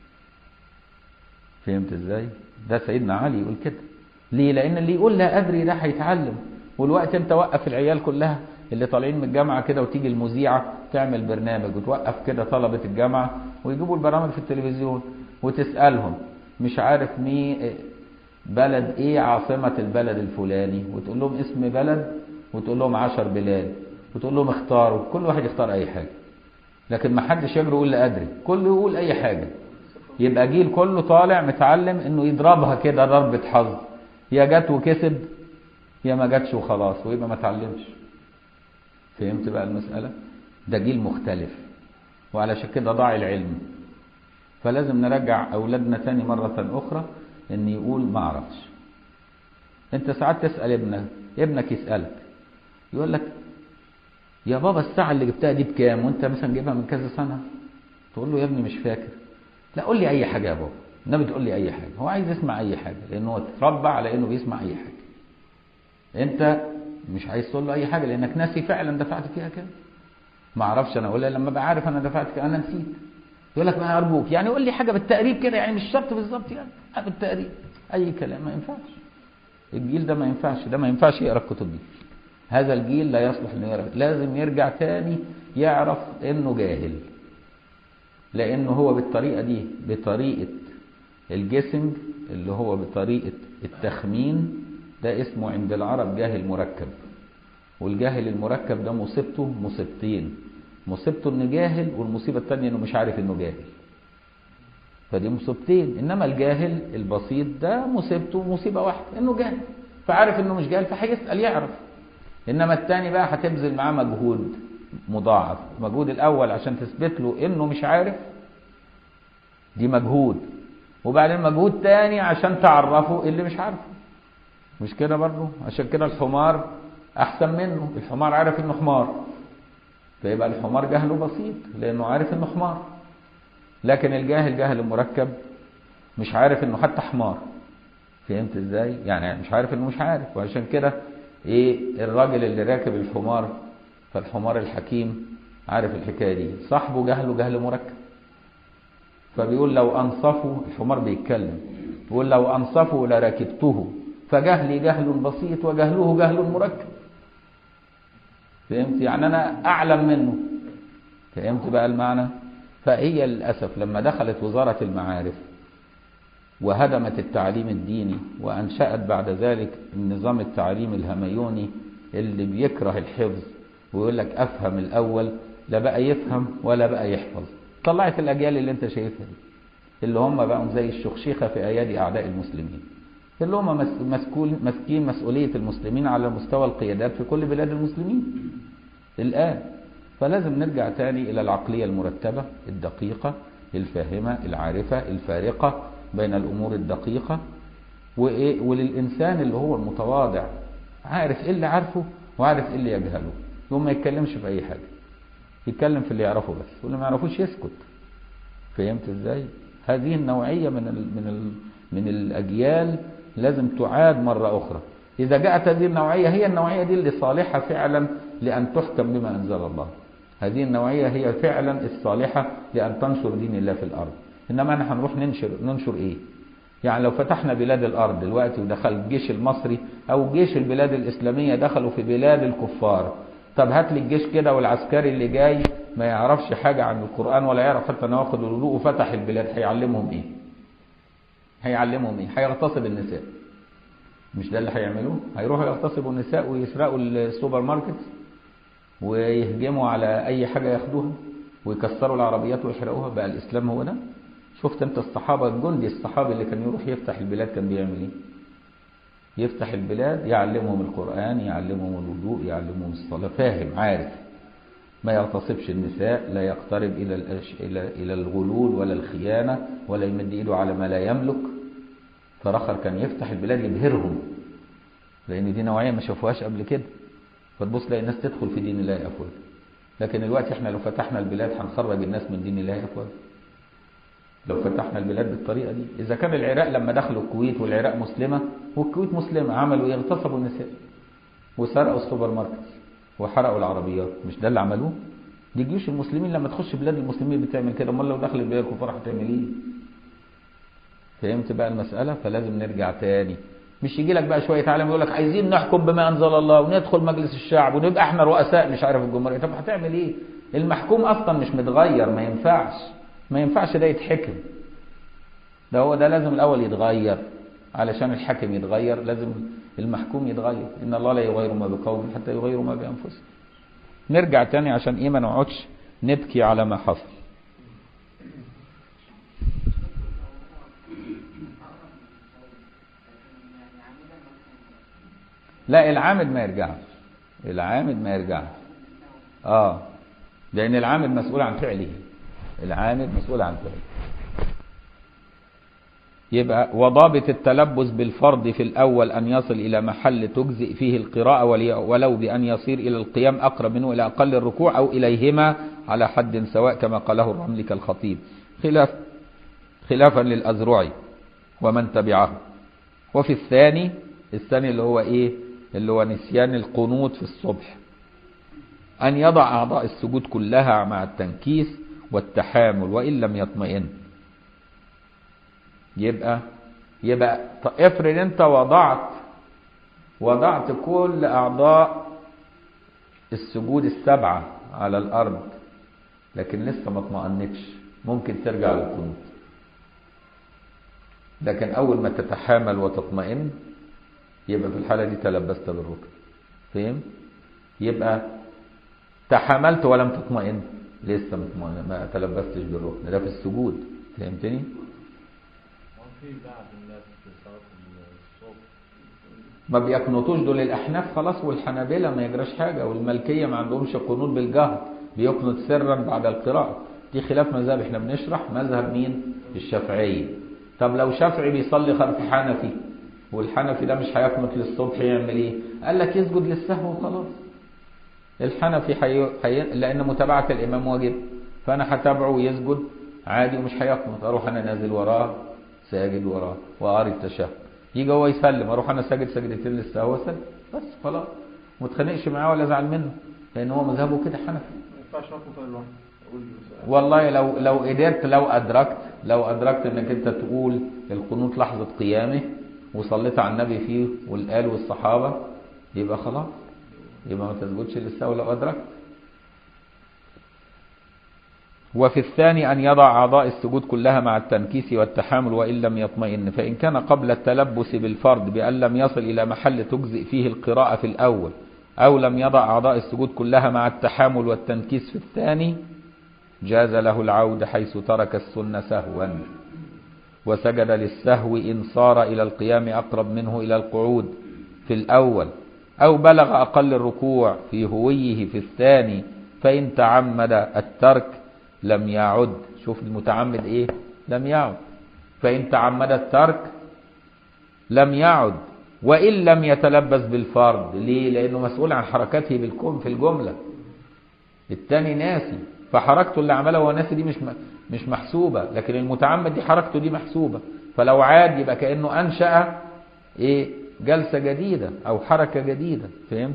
فهمت ازاي ده سيدنا علي يقول كده ليه لان اللي يقول لا ادري ده هيتعلم والوقت انت وقف العيال كلها اللي طالعين من الجامعه كده وتيجي المذيعه تعمل برنامج وتوقف كده طلبه الجامعه ويجيبوا البرامج في التلفزيون وتسالهم مش عارف مين بلد ايه عاصمه البلد الفلاني وتقول لهم اسم بلد وتقول لهم عشر بلاد وتقول لهم اختاروا كل واحد يختار اي حاجه لكن ما حدش يجري يقول لا ادري كله يقول اي حاجه يبقى جيل كله طالع متعلم انه يضربها كده ضربه حظ يا جت وكسب يا ما جاتش وخلاص ويبقى ما اتعلمش فهمت بقى المسألة ده جيل مختلف وعلشان كده ضاع العلم فلازم نرجع أولادنا تاني مرة أخرى إن يقول ما أعرفش أنت ساعات تسأل ابنك ابنك يسألك يقول لك يا بابا الساعة اللي جبتها دي بكام وأنت مثلا جايبها من كذا سنة تقول له يا ابني مش فاكر لا قول لي أي حاجة يا بابا النبي تقول لي أي حاجة هو عايز يسمع أي حاجة لأنه هو اتربى على إنه بيسمع أي حاجة أنت مش عايز تقول له اي حاجه لانك ناسي فعلا دفعت فيها كده ما اعرفش انا اقول لما ابقى عارف انا دفعت كده انا نسيت يقول لك ما ارجوك يعني قول لي حاجه بالتقريب كده يعني مش شرط بالظبط يعني بالتقريب اي كلام ما ينفعش الجيل ده ما ينفعش ده ما ينفعش يقرا الكتب دي هذا الجيل لا يصلح انه يقرا لازم يرجع تاني يعرف انه جاهل لانه هو بالطريقه دي بطريقه الجسم اللي هو بطريقه التخمين ده اسمه عند العرب جاهل مركب والجاهل المركب ده مصيبته مصيبتين مصيبته انه جاهل والمصيبة الثانية انه مش عارف انه جاهل فدي مصيبتين انما الجاهل البسيط ده مصيبته مصيبة واحدة انه جاهل فعارف انه مش جاهل فهيسأل يعرف انما الثاني بقى هتبذل معاه مجهود مضاعف المجهود الاول عشان تثبت له انه مش عارف دي مجهود وبعدين مجهود تاني عشان تعرفه اللي مش عارفه مش كده برضه عشان كده الحمار احسن منه الحمار عارف انه حمار فيبقى الحمار جهله بسيط لانه عارف انه حمار لكن الجاهل جهل مركب مش عارف انه حتى حمار فهمت ازاي يعني مش عارف انه مش عارف وعشان كده ايه الراجل اللي راكب الحمار فالحمار الحكيم عارف الحكايه دي صاحبه جهله جهل مركب فبيقول لو انصفوا الحمار بيتكلم بيقول لو انصفوا لركبته فجهلي جهل بسيط وجهله جهل مركب فهمت يعني انا اعلم منه فهمت بقى المعنى فهي للاسف لما دخلت وزاره المعارف وهدمت التعليم الديني وانشات بعد ذلك النظام التعليمي الهميوني اللي بيكره الحفظ ويقول لك افهم الاول لا بقى يفهم ولا بقى يحفظ طلعت الاجيال اللي انت شايفها دي اللي هم بقوا زي الشخشيخه في ايادي اعداء المسلمين اللي هم مسكول ماسكين مسؤولية المسلمين على مستوى القيادات في كل بلاد المسلمين الآن فلازم نرجع تاني إلى العقلية المرتبة الدقيقة الفاهمة العارفة الفارقة بين الأمور الدقيقة وإيه وللإنسان اللي هو المتواضع عارف إيه اللي عارفه وعارف إيه اللي يجهله يوم ما يتكلمش في أي حاجة يتكلم في اللي يعرفه بس واللي ما يعرفوش يسكت فهمت إزاي هذه النوعية من ال من ال من الأجيال لازم تعاد مرة أخرى إذا جاءت هذه النوعية هي النوعية دي اللي صالحة فعلا لأن تحكم بما أنزل الله هذه النوعية هي فعلا الصالحة لأن تنشر دين الله في الأرض إنما احنا هنروح ننشر ننشر إيه يعني لو فتحنا بلاد الأرض دلوقتي ودخل الجيش المصري أو جيش البلاد الإسلامية دخلوا في بلاد الكفار طب هات لي الجيش كده والعسكري اللي جاي ما يعرفش حاجة عن القرآن ولا يعرف حتى نواقض الوضوء وفتح البلاد هيعلمهم إيه؟ هيعلمهم إيه؟ هيغتصب النساء مش ده اللي هيعملوه؟ هيروحوا يغتصبوا النساء ويسرقوا السوبر ماركت ويهجموا على أي حاجة ياخدوها ويكسروا العربيات ويحرقوها بقى الإسلام هو ده؟ شفت انت الصحابة الجندي الصحابي اللي كان يروح يفتح البلاد كان بيعمل ايه يفتح البلاد يعلمهم القرآن يعلمهم الوضوء يعلمهم الصلاة فاهم عارف ما يغتصبش النساء لا يقترب إلى الأش... إلى إلى الغلول ولا الخيانة ولا يمد إيده على ما لا يملك فرخر كان يفتح البلاد يبهرهم لأن دي نوعية ما شافوهاش قبل كده فتبص تلاقي الناس تدخل في دين الله أفواج لكن الوقت احنا لو فتحنا البلاد هنخرج الناس من دين الله أفواج لو فتحنا البلاد بالطريقة دي إذا كان العراق لما دخلوا الكويت والعراق مسلمة والكويت مسلمة عملوا إيه اغتصبوا النساء وسرقوا السوبر ماركت وحرقوا العربيات مش ده اللي عملوه دي جيوش المسلمين لما تخش بلاد المسلمين بتعمل كده امال لو دخلت بلاد الكفار هتعمل ايه فهمت بقى المسألة فلازم نرجع تاني مش يجي لك بقى شوية عالم يقول لك عايزين نحكم بما أنزل الله وندخل مجلس الشعب ونبقى احنا رؤساء مش عارف الجمهورية طب هتعمل ايه المحكوم أصلا مش متغير ما ينفعش ما ينفعش ده يتحكم ده هو ده لازم الأول يتغير علشان الحاكم يتغير لازم المحكوم يتغير إن الله لا يغير ما بقوم حتى يغيروا ما بأنفسهم نرجع تاني عشان إيه ما نقعدش نبكي على ما حصل لا العامد ما يرجعش العامد ما يرجعش اه لأن العامد مسؤول عن فعله العامد مسؤول عن فعله يبقى وضابط التلبس بالفرض في الأول أن يصل إلى محل تجزئ فيه القراءة ولو بأن يصير إلى القيام أقرب منه إلى أقل الركوع أو إليهما على حد سواء كما قاله الرملي كالخطيب خلاف خلافا للأزرعي ومن تبعه وفي الثاني الثاني اللي هو إيه اللي هو نسيان القنوت في الصبح أن يضع أعضاء السجود كلها مع التنكيس والتحامل وإن لم يطمئن يبقى يبقى افرض انت وضعت وضعت كل اعضاء السجود السبعه على الارض لكن لسه ما اطمأنتش ممكن ترجع للقنوت لكن اول ما تتحامل وتطمئن يبقى في الحاله دي تلبست بالركن فهم يبقى تحاملت ولم تطمئن لسه ما تلبستش بالركن ده في السجود فهمتني في بعض الناس في صلاة الصبح ما بيقنطوش دول الاحناف خلاص والحنابلة ما يجراش حاجة والملكية ما عندهمش قنوط بالجهر بيقنط سرا بعد القراءة دي خلاف مذهب احنا بنشرح مذهب مين الشافعية طب لو شافعي بيصلي خلف حنفي والحنفي ده مش هيقنط للصبح يعمل ايه قال لك يسجد للسهو وخلاص الحنفي حي... حي... لان متابعة الامام واجب فانا هتابعه ويسجد عادي ومش هيقنط اروح انا نازل وراه ساجد وراه وقاري التشهد يجي هو يسلم اروح انا ساجد سجدتين للسهو واسلم بس خلاص ما اتخانقش معاه ولا ازعل منه لان هو مذهبه كده حنفي ما ينفعش نقف طول الوقت اقول والله لو لو قدرت لو ادركت لو ادركت انك انت تقول القنوت لحظه قيامه وصليت على النبي فيه والآل والصحابه يبقى خلاص يبقى ما تسجدش للسهو لو ادركت وفي الثاني أن يضع أعضاء السجود كلها مع التنكيس والتحامل وإن لم يطمئن فإن كان قبل التلبس بالفرض بأن لم يصل إلى محل تجزئ فيه القراءة في الأول أو لم يضع أعضاء السجود كلها مع التحامل والتنكيس في الثاني جاز له العود حيث ترك السنة سهوا وسجد للسهو إن صار إلى القيام أقرب منه إلى القعود في الأول أو بلغ أقل الركوع في هويه في الثاني فإن تعمد الترك لم يعد شوف المتعمد ايه لم يعد فإن تعمد الترك لم يعد وإن لم يتلبس بالفرض ليه لأنه مسؤول عن حركته بالكم في الجملة التاني ناسي فحركته اللي عملها وهو ناسي دي مش مش محسوبة لكن المتعمد دي حركته دي محسوبة فلو عاد يبقى كأنه أنشأ ايه جلسة جديدة أو حركة جديدة فهمت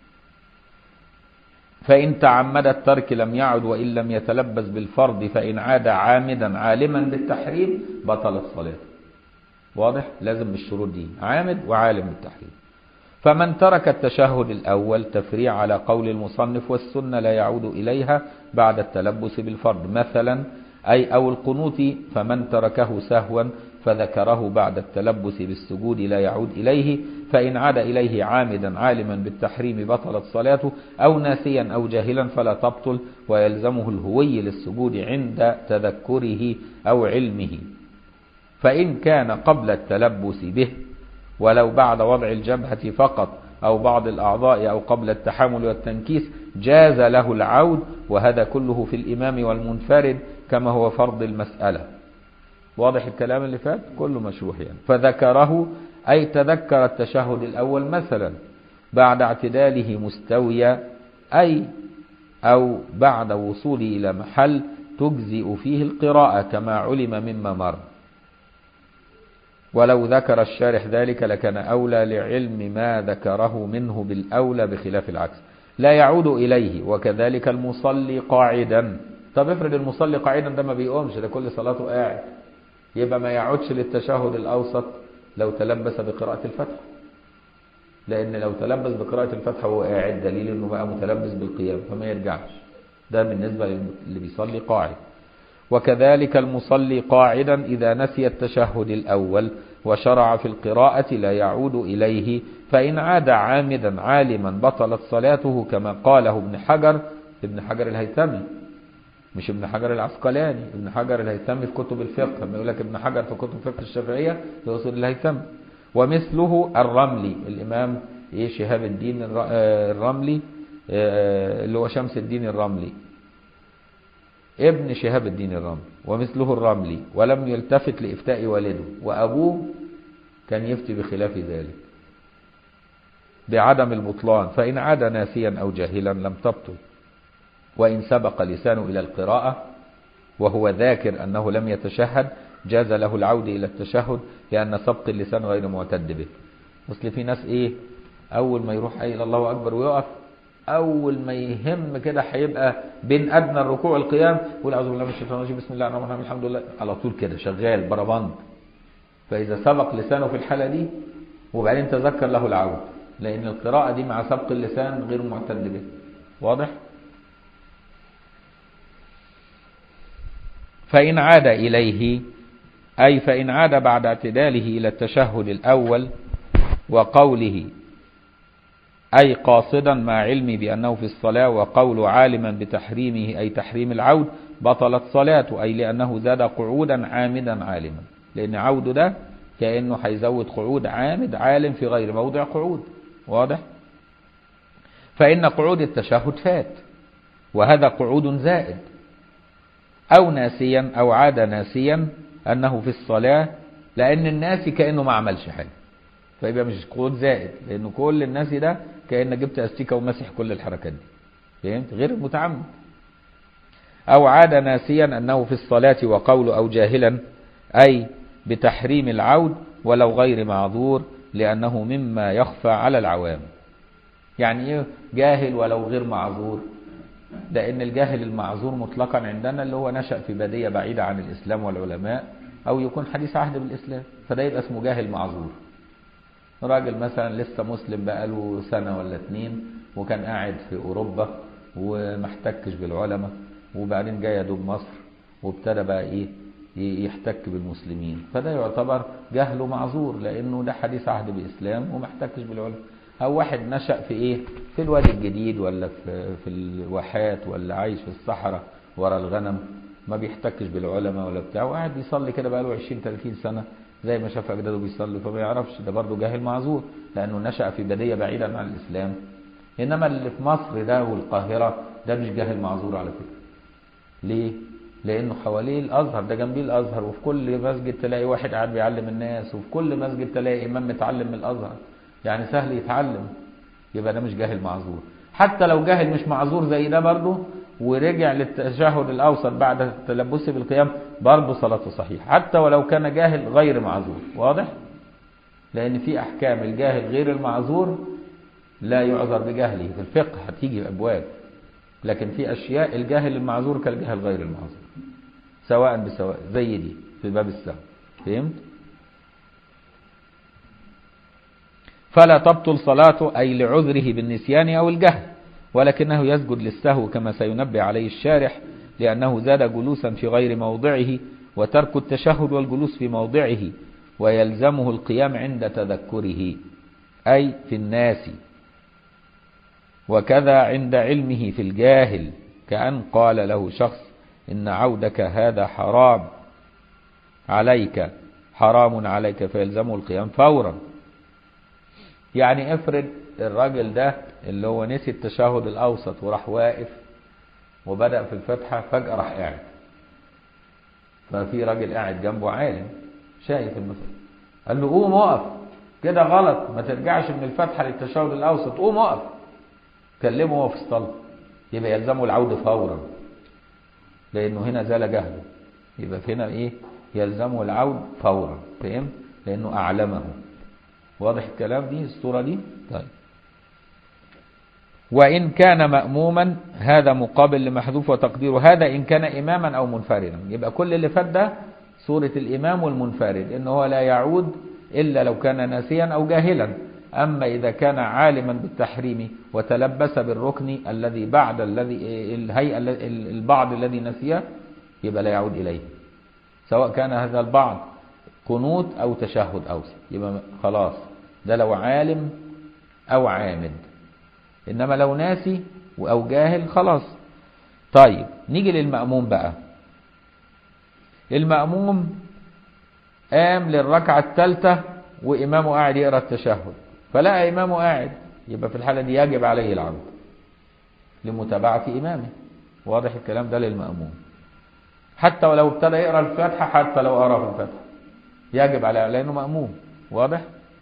فإن تعمد الترك لم يعد وإن لم يتلبس بالفرض فإن عاد عامدا عالما بالتحريم بطلت صلاته واضح لازم بالشروط دي عامد وعالم بالتحريم فمن ترك التشهد الأول تفريع على قول المصنف والسنة لا يعود إليها بعد التلبس بالفرض مثلا أي أو القنوت فمن تركه سهوا فذكره بعد التلبس بالسجود لا يعود إليه فإن عاد إليه عامدا عالما بالتحريم بطلت صلاته أو ناسيا أو جاهلا فلا تبطل ويلزمه الهوي للسجود عند تذكره أو علمه فإن كان قبل التلبس به ولو بعد وضع الجبهة فقط أو بعض الأعضاء أو قبل التحامل والتنكيس جاز له العود وهذا كله في الإمام والمنفرد كما هو فرض المسألة واضح الكلام اللي فات كله مشروح يعني فذكره أي تذكر التشهد الأول مثلا بعد اعتداله مستويا أي أو بعد وصوله إلى محل تجزئ فيه القراءة كما علم مما مر ولو ذكر الشارح ذلك لكان أولى لعلم ما ذكره منه بالأولى بخلاف العكس لا يعود إليه وكذلك المصلي قاعدا طب افرض المصلي قاعدا ده ما بيقومش ده كل صلاته قاعد يبقى ما يعودش للتشهد الأوسط لو تلبس بقراءة الفتح لأن لو تلبس بقراءة الفتح وهو قاعد دليل أنه بقى متلبس بالقيام فما يرجعش ده بالنسبة اللي بيصلي قاعد وكذلك المصلي قاعدا إذا نسي التشهد الأول وشرع في القراءة لا يعود إليه فإن عاد عامدا عالما بطلت صلاته كما قاله ابن حجر ابن حجر الهيثمي مش ابن حجر العسقلاني ابن حجر الهيثمي في كتب الفقه لما يقول لك ابن حجر في كتب الفقه الشافعية يقصد الهيثمي ومثله الرملي الإمام إيه شهاب الدين الرملي اللي هو شمس الدين الرملي ابن شهاب الدين الرملي ومثله الرملي ولم يلتفت لإفتاء والده وأبوه كان يفتي بخلاف ذلك بعدم البطلان فإن عاد ناسيا أو جاهلا لم تبطل وإن سبق لسانه إلى القراءة وهو ذاكر أنه لم يتشهد جاز له العود إلى التشهد لأن سبق اللسان غير معتد به مثل في ناس إيه أول ما يروح قايل الله أكبر ويقف أول ما يهم كده هيبقى بين أدنى الركوع والقيام يقول أعوذ بالله من الشيطان الرجيم بسم الله الرحمن الرحيم الحمد لله على طول كده شغال بربند فإذا سبق لسانه في الحالة دي وبعدين تذكر له العود لأن القراءة دي مع سبق اللسان غير معتد به واضح؟ فإن عاد إليه أي فإن عاد بعد اعتداله إلى التشهد الأول وقوله أي قاصدا مع علمي بأنه في الصلاة وقول عالما بتحريمه أي تحريم العود بطلت صلاته أي لأنه زاد قعودا عامدا عالما لأن عود ده كأنه هيزود قعود عامد عالم في غير موضع قعود واضح فإن قعود التشهد فات وهذا قعود زائد أو ناسيا أو عاد ناسيا أنه في الصلاة لأن الناس كأنه ما عملش حاجة فيبقى مش قعود زائد لأنه كل الناس ده كأنك جبت أستيكة ومسح كل الحركات دي فهمت غير المتعمد أو عاد ناسيا أنه في الصلاة وقول أو جاهلا أي بتحريم العود ولو غير معذور لأنه مما يخفى على العوام يعني إيه جاهل ولو غير معذور لأن الجاهل المعذور مطلقا عندنا اللي هو نشأ في بادية بعيدة عن الإسلام والعلماء أو يكون حديث عهد بالإسلام فده يبقى اسمه جاهل معذور راجل مثلا لسه مسلم بقاله سنة ولا اتنين وكان قاعد في أوروبا ومحتكش بالعلماء وبعدين جاي يدوب مصر وابتدى بقى إيه يحتك بالمسلمين فده يعتبر جهله معذور لأنه ده حديث عهد بالإسلام ومحتكش بالعلماء أو واحد نشأ في إيه في الوادي الجديد ولا في, في الواحات ولا عايش في الصحراء ورا الغنم ما بيحتكش بالعلماء ولا بتاع وقاعد بيصلي كده بقاله 20 30 سنة زي ما شاف أجداده بيصلي فما يعرفش ده برضه جاهل معذور لأنه نشأ في بدية بعيدة عن الإسلام إنما اللي في مصر ده والقاهرة ده مش جاهل معذور على فكرة ليه؟ لأنه حواليه الأزهر ده جنبيه الأزهر وفي كل مسجد تلاقي واحد قاعد بيعلم الناس وفي كل مسجد تلاقي إمام متعلم من الأزهر يعني سهل يتعلم يبقى ده مش جاهل معذور حتى لو جاهل مش معذور زي ده برضه ورجع للتشهد الأوسط بعد التلبس بالقيام برضه صلاته صحيحة حتى ولو كان جاهل غير معذور واضح؟ لأن في أحكام الجاهل غير المعذور لا يعذر بجهله في الفقه هتيجي أبواب لكن في أشياء الجاهل المعذور كالجاهل غير المعذور سواء بسواء زي دي في باب السهو فهمت؟ فلا تبطل صلاته أي لعذره بالنسيان أو الجهل ولكنه يسجد للسهو كما سينبه عليه الشارح لأنه زاد جلوسا في غير موضعه وترك التشهد والجلوس في موضعه ويلزمه القيام عند تذكره أي في الناس وكذا عند علمه في الجاهل كأن قال له شخص إن عودك هذا حرام عليك حرام عليك فيلزمه القيام فورا يعني افرض الراجل ده اللي هو نسي التشهد الأوسط وراح واقف وبدأ في الفتحة فجأة راح قاعد ففي راجل قاعد جنبه عالم شايف المثل قال له قوم اقف كده غلط ما ترجعش من الفتحة للتشهد الأوسط قوم اقف كلمه وهو في الصلاة يبقى يلزمه العودة فورا لأنه هنا زال جهله يبقى هنا إيه يلزمه العود فورا فهم لأنه أعلمه واضح الكلام دي الصورة دي طيب وإن كان مأموما هذا مقابل لمحذوف وتقديره هذا إن كان إماما أو منفردا يبقى كل اللي فات ده صورة الإمام والمنفرد إن هو لا يعود إلا لو كان ناسيا أو جاهلا أما إذا كان عالما بالتحريم وتلبس بالركن الذي بعد الذي الهيئة البعض الذي نسيه يبقى لا يعود إليه سواء كان هذا البعض قنوت أو تشهد أوسط يبقى خلاص ده لو عالم أو عامد إنما لو ناسي أو جاهل خلاص طيب نيجي للمأموم بقى المأموم قام للركعة الثالثة وإمامه قاعد يقرأ التشهد فلقى إمامه قاعد يبقى في الحالة دي يجب عليه العودة لمتابعة إمامه واضح الكلام ده للمأموم حتى ولو ابتدى يقرأ الفاتحة حتى لو قرأ في الفاتحة يجب عليه لأنه مأموم واضح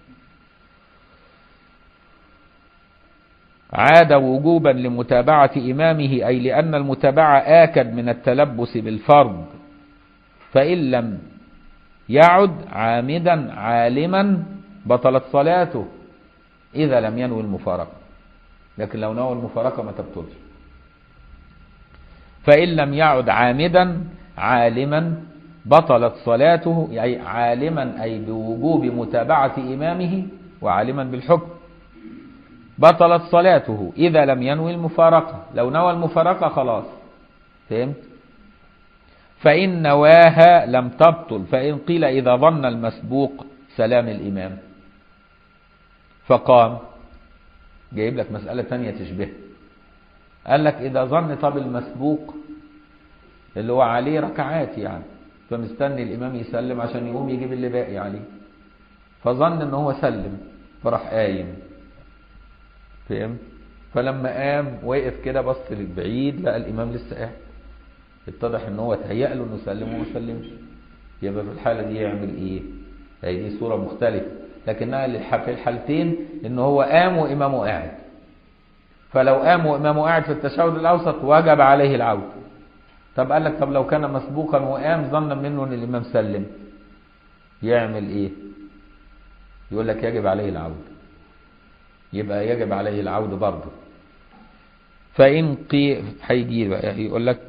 عاد وجوبا لمتابعة إمامه أي لأن المتابعة آكد من التلبس بالفرض فإن لم يعد عامدا عالما بطلت صلاته إذا لم ينوي المفارقة لكن لو نوى المفارقة ما تبطلش فإن لم يعد عامدا عالما بطلت صلاته أي عالما أي بوجوب متابعة إمامه وعالما بالحكم بطلت صلاته إذا لم ينوي المفارقة لو نوى المفارقة خلاص فهمت فإن نواها لم تبطل فإن قيل إذا ظن المسبوق سلام الإمام فقام جايب لك مسألة تانية تشبه قال لك إذا ظن طب المسبوق اللي هو عليه ركعات يعني فمستني الإمام يسلم عشان يقوم يجيب اللي باقي عليه فظن ان هو سلم فراح قايم فهم فلما قام وقف كده بص للبعيد لقى الإمام لسه قاعد اتضح ان هو تهيأ له انه سلم وما سلمش يبقى في الحالة دي يعمل ايه هي دي صورة مختلفة لكنها في الحالتين ان هو قام وامامه قاعد فلو قام وامامه قاعد في التشهد الاوسط وجب عليه العودة طب قال لك طب لو كان مسبوقا وقام ظنا منه ان الامام سلم يعمل ايه يقول لك يجب عليه العودة يبقى يجب عليه العودة برضه فإن قي هيجي بقى يقول لك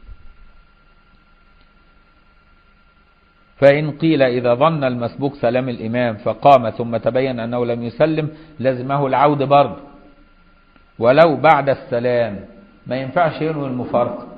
فإن قيل إذا ظن المسبوق سلام الإمام فقام ثم تبين أنه لم يسلم لزمه العود برضه ولو بعد السلام ما ينفعش ينوي المفارقة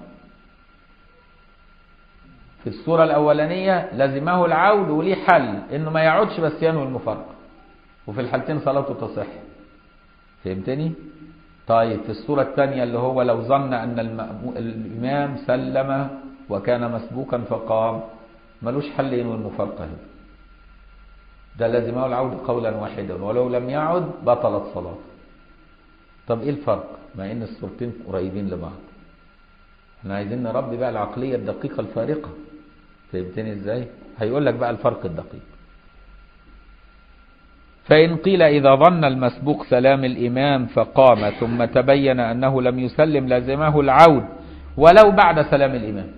في الصورة الأولانية لزمه العود وليه حل إنه ما يعودش بس ينوي المفارقة وفي الحالتين صلاته تصح فهمتني؟ طيب في الصورة الثانية اللي هو لو ظن أن الإمام سلم وكان مسبوقا فقام ملوش حل ينوي المفارقة هنا ده لازمه العود قولا واحدا ولو لم يعد بطلت صلاته طب ايه الفرق مع ان الصورتين قريبين لبعض احنا عايزين نربي بقى العقلية الدقيقة الفارقة فهمتني ازاي هيقول لك بقى الفرق الدقيق فإن قيل إذا ظن المسبوق سلام الإمام فقام ثم تبين أنه لم يسلم لازمه العود ولو بعد سلام الإمام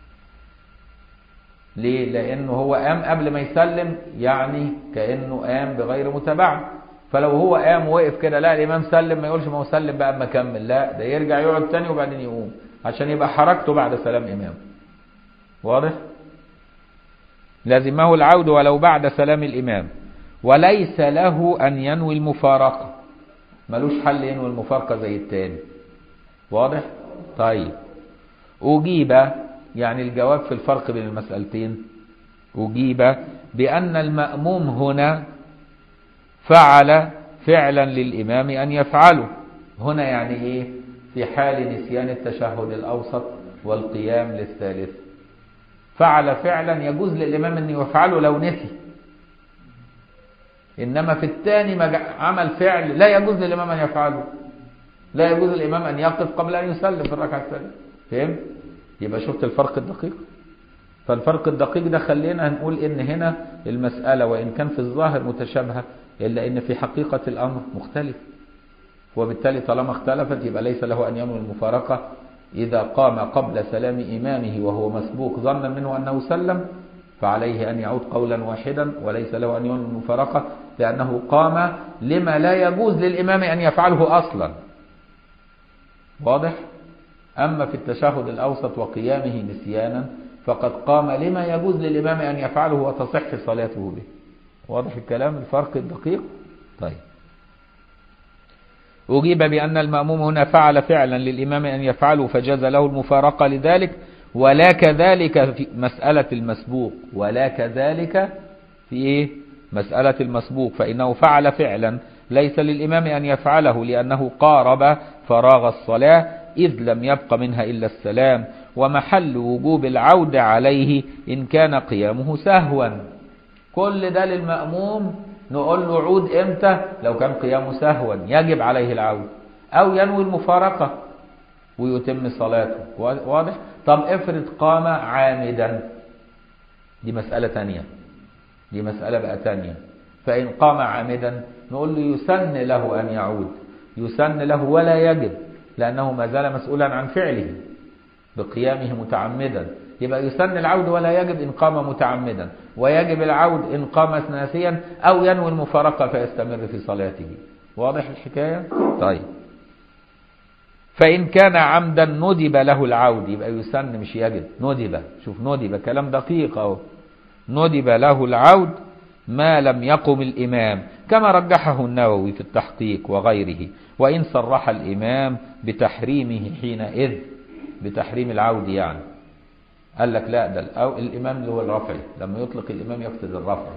ليه؟ لأنه هو قام قبل ما يسلم يعني كأنه قام بغير متابعة فلو هو قام وقف كده لا الإمام سلم ما يقولش ما هو سلم بقى أما كمل لا ده يرجع يقعد تاني وبعدين يقوم عشان يبقى حركته بعد سلام إمام واضح؟ لازمه العود ولو بعد سلام الإمام وليس له أن ينوي المفارقة ملوش حل ينوي المفارقة زي التاني واضح؟ طيب أجيب يعني الجواب في الفرق بين المسألتين أجيب بأن المأموم هنا فعل فعلا للإمام أن يفعله هنا يعني إيه في حال نسيان التشهد الأوسط والقيام للثالث فعل فعلا يجوز للإمام أن يفعله لو نسي إنما في الثاني ما جا- عمل فعل لا يجوز للإمام أن يفعله لا يجوز للإمام أن يقف قبل أن يسلم في الركعة الثانية فهمت؟ يبقى شفت الفرق الدقيق فالفرق الدقيق ده خلينا نقول ان هنا المسألة وان كان في الظاهر متشابهة الا ان في حقيقة الامر مختلف وبالتالي طالما اختلفت يبقى ليس له ان ينوي المفارقة اذا قام قبل سلام امامه وهو مسبوق ظنا منه انه سلم فعليه ان يعود قولا واحدا وليس له ان ينوي المفارقة لانه قام لما لا يجوز للامام ان يفعله اصلا واضح أما في التشهد الأوسط وقيامه نسيانا فقد قام لما يجوز للإمام أن يفعله وتصح صلاته به واضح الكلام الفرق الدقيق طيب أجيب بأن المأموم هنا فعل فعلا للإمام أن يفعله فجاز له المفارقة لذلك ولا كذلك في مسألة المسبوق ولا كذلك في إيه؟ مسألة المسبوق فإنه فعل فعلا ليس للإمام أن يفعله لأنه قارب فراغ الصلاة إذ لم يبق منها إلا السلام ومحل وجوب العودة عليه إن كان قيامه سهوا كل ده للمأموم نقول له عود إمتى لو كان قيامه سهوا يجب عليه العود أو ينوي المفارقة ويتم صلاته واضح طب افرض قام عامدا دي مسألة تانية دي مسألة بقى تانية فإن قام عامدا نقول له يسن له أن يعود يسن له ولا يجب لأنه ما زال مسؤولا عن فعله بقيامه متعمدا يبقى يسن العود ولا يجب إن قام متعمدا ويجب العود إن قام ناسيا أو ينوي المفارقة فيستمر في صلاته واضح الحكاية؟ طيب فإن كان عمدا ندب له العود يبقى يسن مش يجب ندب شوف ندب كلام دقيق أهو ندب له العود ما لم يقم الإمام كما رجحه النووي في التحقيق وغيره وإن صرح الإمام بتحريمه حينئذ بتحريم العود يعني قال لك لا ده الأو- الإمام اللي هو الرفعي لما يطلق الإمام يقصد الرفعي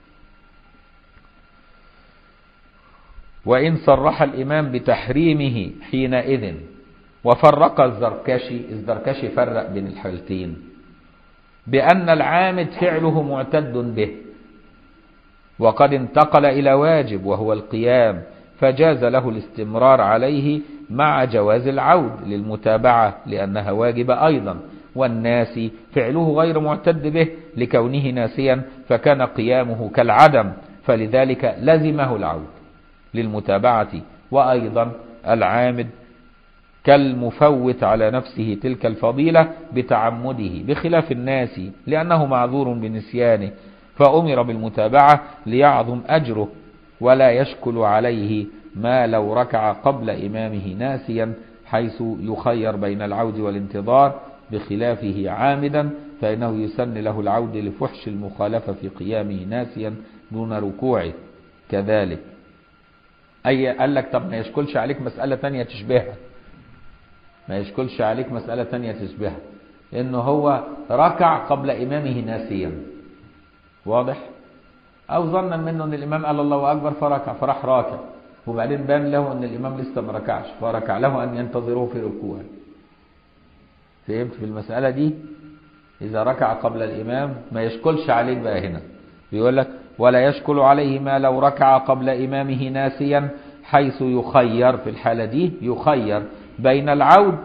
وإن صرح الإمام بتحريمه حينئذ وفرق الزركشي الزركشي فرق بين الحالتين بأن العامد فعله معتد به وقد انتقل إلى واجب وهو القيام فجاز له الاستمرار عليه مع جواز العود للمتابعة لأنها واجبة أيضا والناس فعله غير معتد به لكونه ناسيا فكان قيامه كالعدم فلذلك لزمه العود للمتابعة وأيضا العامد كالمفوت على نفسه تلك الفضيلة بتعمده بخلاف الناس لأنه معذور بنسيانه فأمر بالمتابعة ليعظم أجره ولا يشكل عليه ما لو ركع قبل إمامه ناسيا حيث يخير بين العود والانتظار بخلافه عامدا فإنه يسن له العود لفحش المخالفة في قيامه ناسيا دون ركوعه كذلك أي قال لك طب ما يشكلش عليك مسألة تانية تشبهها ما يشكلش عليك مسألة تانية تشبهها إنه هو ركع قبل إمامه ناسيا واضح أو ظنا منه أن الإمام قال الله أكبر فركع فراح راكع وبعدين بان له أن الإمام لسه ما ركعش فركع له أن ينتظره في ركوعه فهمت في المسألة دي إذا ركع قبل الإمام ما يشكلش عليك بقى هنا بيقول لك ولا يشكل عليه ما لو ركع قبل إمامه ناسيا حيث يخير في الحالة دي يخير بين العود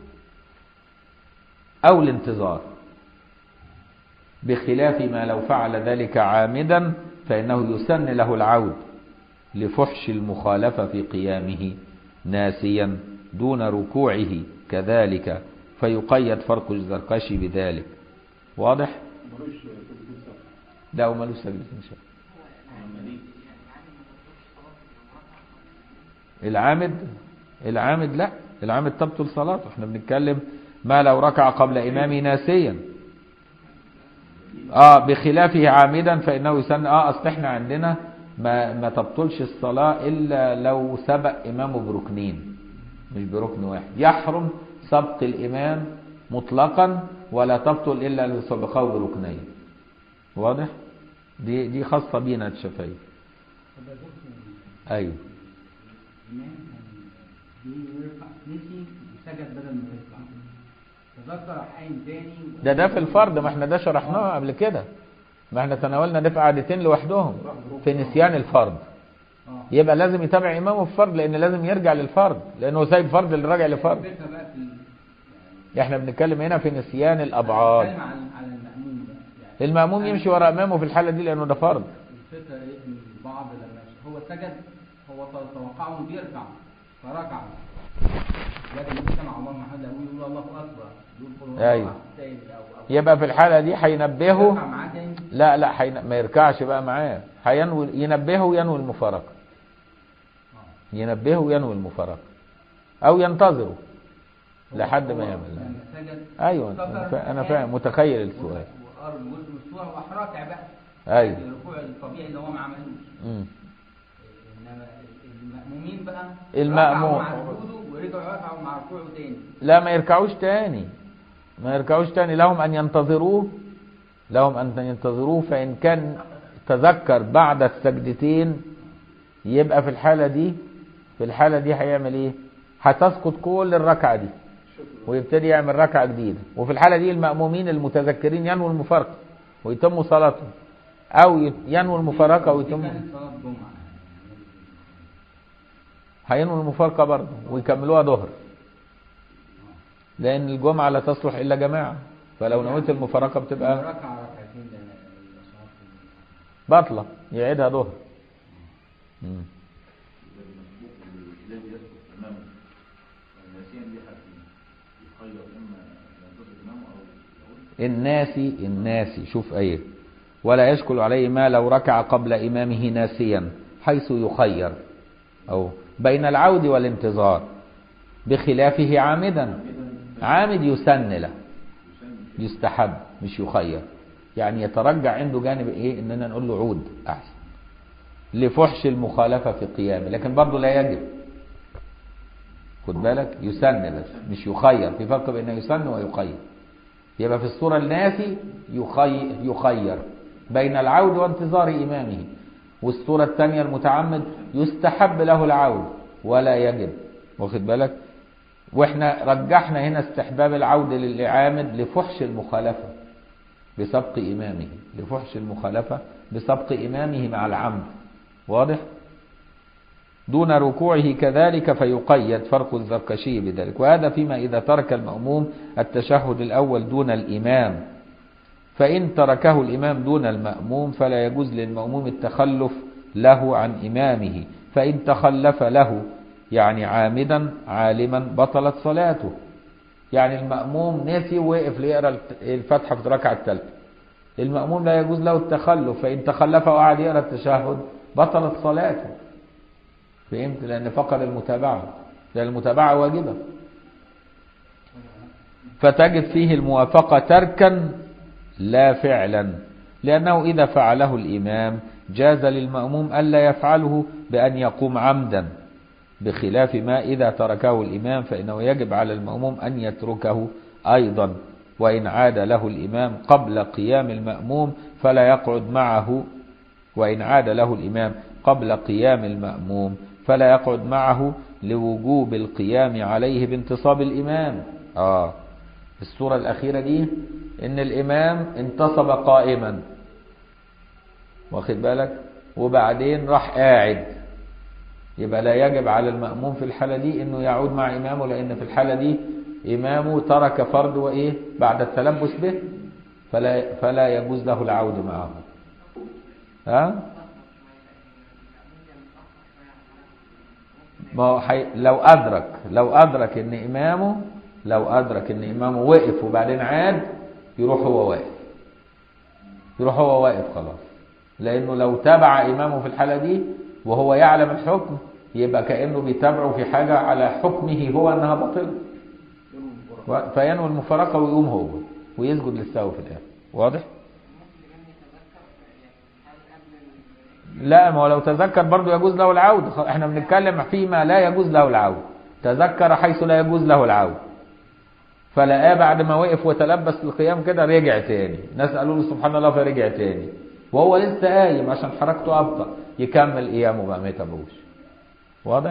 أو الانتظار بخلاف ما لو فعل ذلك عامدا فإنه يسن له العود لفحش المخالفة في قيامه ناسيا دون ركوعه كذلك فيقيد فرق الزرقشي بذلك واضح؟ ملوش تلبيس صح. لا ومالوش سجدة إن شاء العامد العامد لا العامد تبطل صلاته احنا بنتكلم ما لو ركع قبل إمامه ناسيا اه بخلافه عامدا فإنه يسن اه اصل احنا عندنا ما ما تبطلش الصلاة إلا لو سبق إمامه بركنين مش بركن واحد يحرم سبق الإمام مطلقا ولا تبطل إلا لو سبقه بركنين واضح؟ دي دي خاصة بينا الشافعية طب يا دكتور أيوه الإمام كان بيرفع نسي وسجد بدل ما يرفع تذكر حين تاني ده ده في الفرض ما احنا ده شرحناه قبل كده ما احنا تناولنا ده في قعدتين لوحدهم في نسيان الفرض اه يبقى لازم يتابع إمامه في فرض لأن لازم يرجع للفرض لأنه سايب فرض اللي راجع لفرض الفكرة بقى في ال- احنا بنتكلم هنا في نسيان الأبعاد بتكلم على على المأموم بقى يعني المأموم يمشي ورا إمامه في الحالة دي لأنه ده فرض الفكرة ايه ان البعض لما هو سجد هو توقعه انه بيرفع فركع لكن لما سمع الله محمد يقول الله اكبر يقول قل هو أيوه. الله تاني او او يبقى في الحالة دي هينبهه يرفع معاه تاني لا لا حين... ما يركعش بقى معاه هينوي ينبهه وينوي المفارقة اه ينبهه وينوي المفارقة أو ينتظره لحد ما يعمل لما سجد أيوه أنا افتكر فا- أنا كان فاهم متخيل السؤال وقرب الجزء من السورة وراح راكع بقى أيوه الركوع الطبيعي اللي هو ما عملوش مم. انما المأمومين بقى المأموم. ركعوا مع سجوده ورجعوا ركعوا مع ركوعه تاني لا ما يركعوش تاني ما يركعوش تاني لهم أن ينتظروه لهم أن ينتظروه فإن كان تذكر بعد السجدتين يبقى في الحالة دي في الحالة دي هيعمل إيه؟ هتسقط كل الركعة دي ويبتدي يعمل ركعة جديدة وفي الحالة دي المأمومين المتذكرين ينووا المفارقة ويتموا صلاتهم أو ينووا المفارقة دي ويتموا كانت صلاة جمعة هينووا المفارقة برضه ويكملوها ظهر لأن الجمعة لا تصلح إلا جماعة فلو نويت المفارقة بتبقى ركعة ركعتين ده الصلاة بطلة يعيدها ظهر مم. الذي يسقط امامه الناسيا دي حاجتين يخير اما ينتصر امامه او يقول الناسي الناسي شوف ايه ولا يشكل عليه ما لو ركع قبل إمامه ناسيا حيث يخير أو بين العود والانتظار بخلافه عامدا عامد يسن له يستحب مش يخير يعني يترجع عنده جانب ايه اننا نقول له عود احسن لفحش المخالفة في قيامه لكن برضه لا يجب خد بالك يسن بس مش يخير في فرق بين يسن ويخير يبقى في الصورة الناسي يخي... يخير بين العود وانتظار إمامه والصورة الثانية المتعمد يستحب له العود ولا يجب واخد بالك واحنا رجحنا هنا استحباب العود للعامد لفحش المخالفة بسبق إمامه لفحش المخالفة بسبق إمامه مع العمد واضح دون ركوعه كذلك فيقيد فرق الزركشي بذلك وهذا فيما إذا ترك المأموم التشهد الأول دون الإمام فإن تركه الإمام دون المأموم فلا يجوز للمأموم التخلف له عن إمامه فإن تخلف له يعني عامدا عالما بطلت صلاته يعني المأموم نسي ووقف ليقرأ الفتحة في الركعة الثالثة المأموم لا يجوز له التخلف فإن تخلف وقعد يقرأ التشهد بطلت صلاته فهمت لأن فقد المتابعة لأن المتابعة واجبة فتجد فيه الموافقة تركا لا فعلا لأنه إذا فعله الإمام جاز للمأموم ألا يفعله بأن يقوم عمدا بخلاف ما إذا تركه الإمام فإنه يجب على المأموم أن يتركه أيضا وإن عاد له الإمام قبل قيام المأموم فلا يقعد معه وإن عاد له الإمام قبل قيام المأموم فلا يقعد معه لوجوب القيام عليه بانتصاب الإمام آه الصورة الأخيرة دي إن الإمام انتصب قائما واخد بالك وبعدين راح قاعد يبقى لا يجب على المأموم في الحالة دي إنه يعود مع إمامه لأن في الحالة دي إمامه ترك فرض وإيه بعد التلبس به فلا فلا يجوز له العود معه ها ما هو حي... لو أدرك لو أدرك إن إمامه لو أدرك إن إمامه وقف وبعدين عاد يروح هو واقف يروح هو واقف خلاص لأنه لو تابع إمامه في الحالة دي وهو يعلم الحكم يبقى كأنه بيتابعه في حاجة على حكمه هو أنها باطلة فينوي المفارقة ويقوم هو ويسجد للسهو في الآخر واضح؟ لا ما هو لو تذكر برضه يجوز له العود خ- احنا بنتكلم فيما لا يجوز له العود تذكر حيث لا يجوز له العود فلقاه بعد ما وقف وتلبس القيام كده رجع تاني ناس قالوا له سبحان الله فرجع تاني وهو لسه قايم عشان حركته ابطا يكمل قيامه بقى ما يتابعوش واضح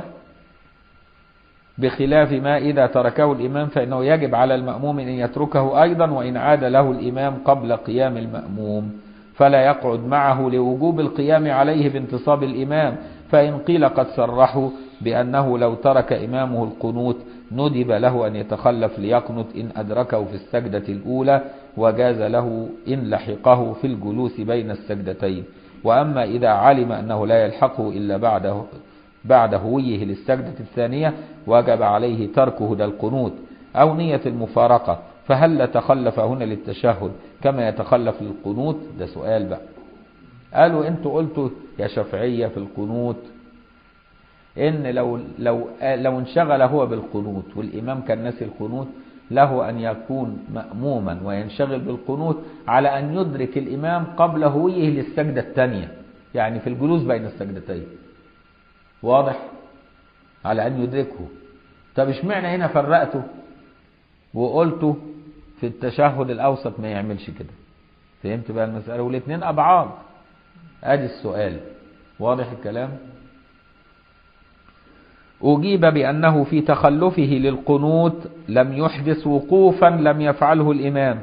بخلاف ما إذا تركه الإمام فإنه يجب على المأموم أن يتركه أيضا وإن عاد له الإمام قبل قيام المأموم فلا يقعد معه لوجوب القيام عليه بانتصاب الإمام فإن قيل قد صرحوا بأنه لو ترك إمامه القنوت ندب له أن يتخلف ليقنت إن أدركه في السجدة الأولى وجاز له إن لحقه في الجلوس بين السجدتين وأما إذا علم أنه لا يلحقه إلا بعده بعد هويه للسجدة الثانية وجب عليه ترك هدى القنوت أو نية المفارقة فهل تخلف هنا للتشهد كما يتخلف للقنوت ده سؤال بقى قالوا انتوا قلتوا يا شافعية في القنوت ان لو لو لو انشغل هو بالقنوت والامام كان ناسي القنوت له ان يكون مأموما وينشغل بالقنوت على ان يدرك الامام قبل هويه للسجدة الثانية يعني في الجلوس بين السجدتين واضح على ان يدركه طب اشمعنى هنا فرقته وقلته في التشهد الاوسط ما يعملش كده فهمت بقى المسألة والاثنين ابعاد ادي السؤال واضح الكلام أجيب بأنه في تخلفه للقنوت لم يحدث وقوفا لم يفعله الإمام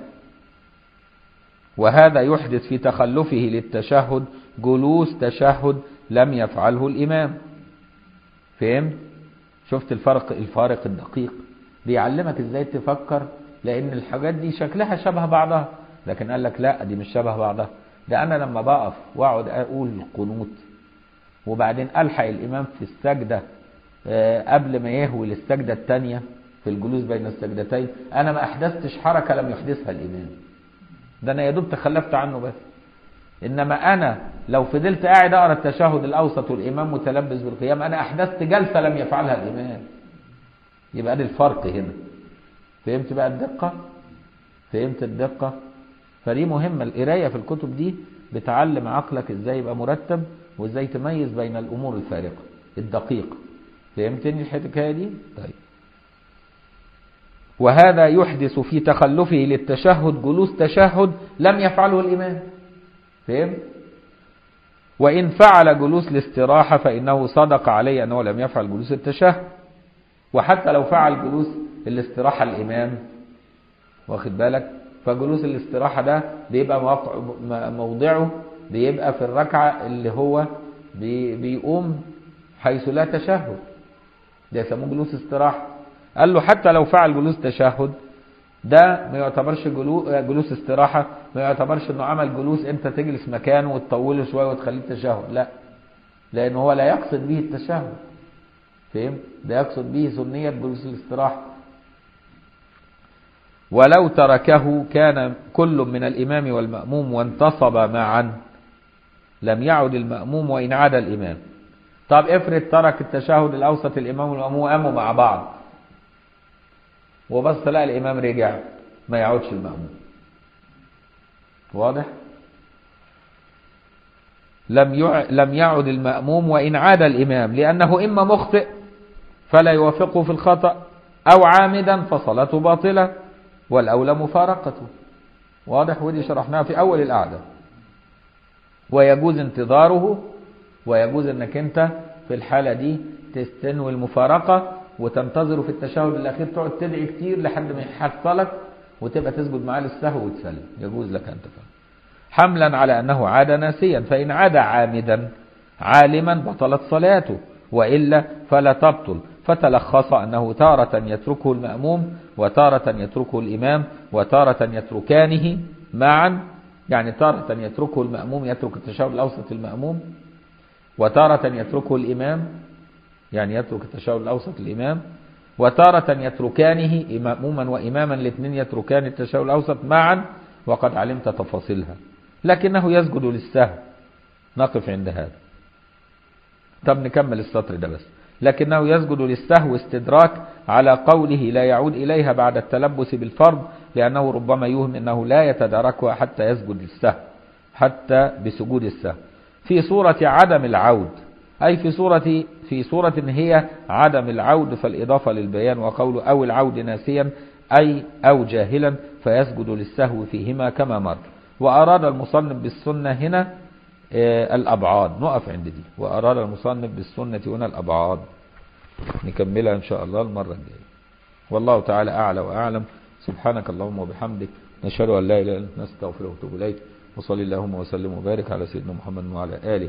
وهذا يحدث في تخلفه للتشهد جلوس تشهد لم يفعله الإمام فهمت؟ شفت الفرق الفارق الدقيق بيعلمك ازاي تفكر لأن الحاجات دي شكلها شبه بعضها لكن قال لك لا دي مش شبه بعضها ده أنا لما بقف وأقعد أقول القنوت وبعدين ألحق الإمام في السجدة آه، قبل ما يهوي للسجدة الثانية في الجلوس بين السجدتين أنا ما أحدثتش حركة لم يحدثها الإمام ده أنا يا دوب تخلفت عنه بس إنما أنا لو فضلت قاعد أقرأ التشهد الأوسط والإمام متلبس بالقيام أنا أحدثت جلسة لم يفعلها الإمام يبقى ده الفرق هنا فهمت بقى الدقة فهمت الدقة فدي مهمة القراية في الكتب دي بتعلم عقلك ازاي يبقى مرتب وازاي تميز بين الامور الفارقة الدقيقة فهمتني الحكاية دي طيب وهذا يحدث في تخلفه للتشهد جلوس تشهد لم يفعله الإمام فهم؟ وإن فعل جلوس الاستراحة فإنه صدق عليه أنه لم يفعل جلوس التشهد وحتى لو فعل جلوس الاستراحة الإمام واخد بالك فجلوس الاستراحة ده بيبقى موقع موضعه بيبقى في الركعة اللي هو بي بيقوم حيث لا تشهد ده يسموه جلوس استراحة قال له حتى لو فعل جلوس تشهد ده ما يعتبرش جلو- جلوس استراحة ما يعتبرش انه عمل جلوس انت تجلس مكانه وتطوله شوية وتخليه تشهد لا لان هو لا يقصد به التشهد فهم ده يقصد به سنية جلوس الاستراحة ولو تركه كان كل من الإمام والمأموم وانتصب معا لم يعد المأموم وإن عاد الإمام طب افرض ترك التشهد الأوسط الإمام والمأموم قاموا مع بعض وبص لقى الإمام رجع ما يعودش المأموم واضح لم يع... لم يعد المأموم وإن عاد الإمام لأنه إما مخطئ فلا يوافقه في الخطأ أو عامدا فصلاته باطلة والأولى مفارقته واضح ودي شرحناها في أول القعدة ويجوز انتظاره ويجوز انك انت في الحالة دي تستنوي المفارقة وتنتظره في التشهد الأخير تقعد تدعي كتير لحد ما يحصلك وتبقى تسجد معاه للسهو وتسلم يجوز لك أن تفعل حملا على أنه عاد ناسيا فإن عاد عامدا عالما بطلت صلاته وإلا فلا تبطل فتلخص أنه تارة يتركه المأموم وتارة يتركه الإمام وتارة يتركانه معا يعني تارة يتركه المأموم يترك التشهد الأوسط المأموم وتارة يتركه الإمام يعني يترك التشهد الأوسط الإمام وتارة يتركانه مأموما وإماما الاثنين يتركان التشهد الأوسط معا وقد علمت تفاصيلها لكنه يسجد للسهو نقف عند هذا طب نكمل السطر ده بس لكنه يسجد للسهو استدراك على قوله لا يعود إليها بعد التلبس بالفرض لأنه ربما يوهم أنه لا يتداركها حتى يسجد للسهو حتى بسجود السهو في في صورة عدم العود أي في صورة في صورة هي عدم العود فالإضافة للبيان وقول أو العود ناسيا أي أو جاهلا فيسجد للسهو فيهما كما مر وأراد المصنف بالسنة هنا آه، الأبعاد نقف عند دي وأراد المصنف بالسنة هنا الأبعاد نكملها إن شاء الله المرة الجاية والله تعالى أعلى وأعلم سبحانك اللهم وبحمدك نشهد أن لا إله إلا أنت نستغفرك ونتوب إليك وصل اللهم وسلم وبارك على سيدنا محمد وعلى آله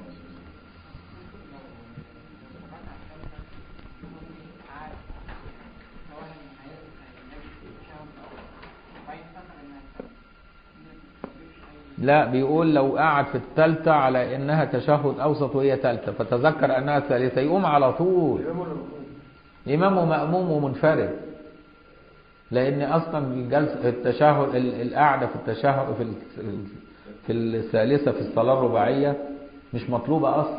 لا بيقول لو قعد في الثالثة على إنها تشهد أوسط وهي ثالثة فتذكر أنها ثالثة يقوم على طول إمام ومأموم ومنفرد لأن أصلا الجلسة التشهد ال- القعدة في التشهد في ال- في الثالثة في الصلاة الرباعية مش مطلوبة أصلا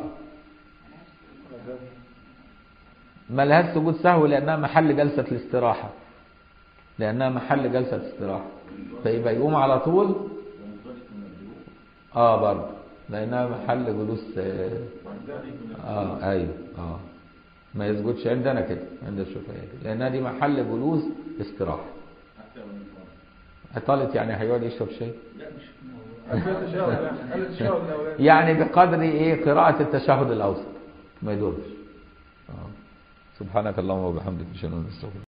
ما لهاش سجود سهو لأنها محل جلسة الاستراحة لأنها محل جلسة استراحة فيبقى يقوم على طول اه برضه لأنها محل جلوس اه, آه أيوه اه ما يسجدش عندنا كده عند الشافعية كده. لأنها دي محل جلوس استراحة طالت يعني هيقعد يشرب شاي يعني بقدر ايه قراءة التشهد الأوسط ما يدورش آه. سبحانك اللهم وبحمدك نشهد ان لا اله الا انت نستغفرك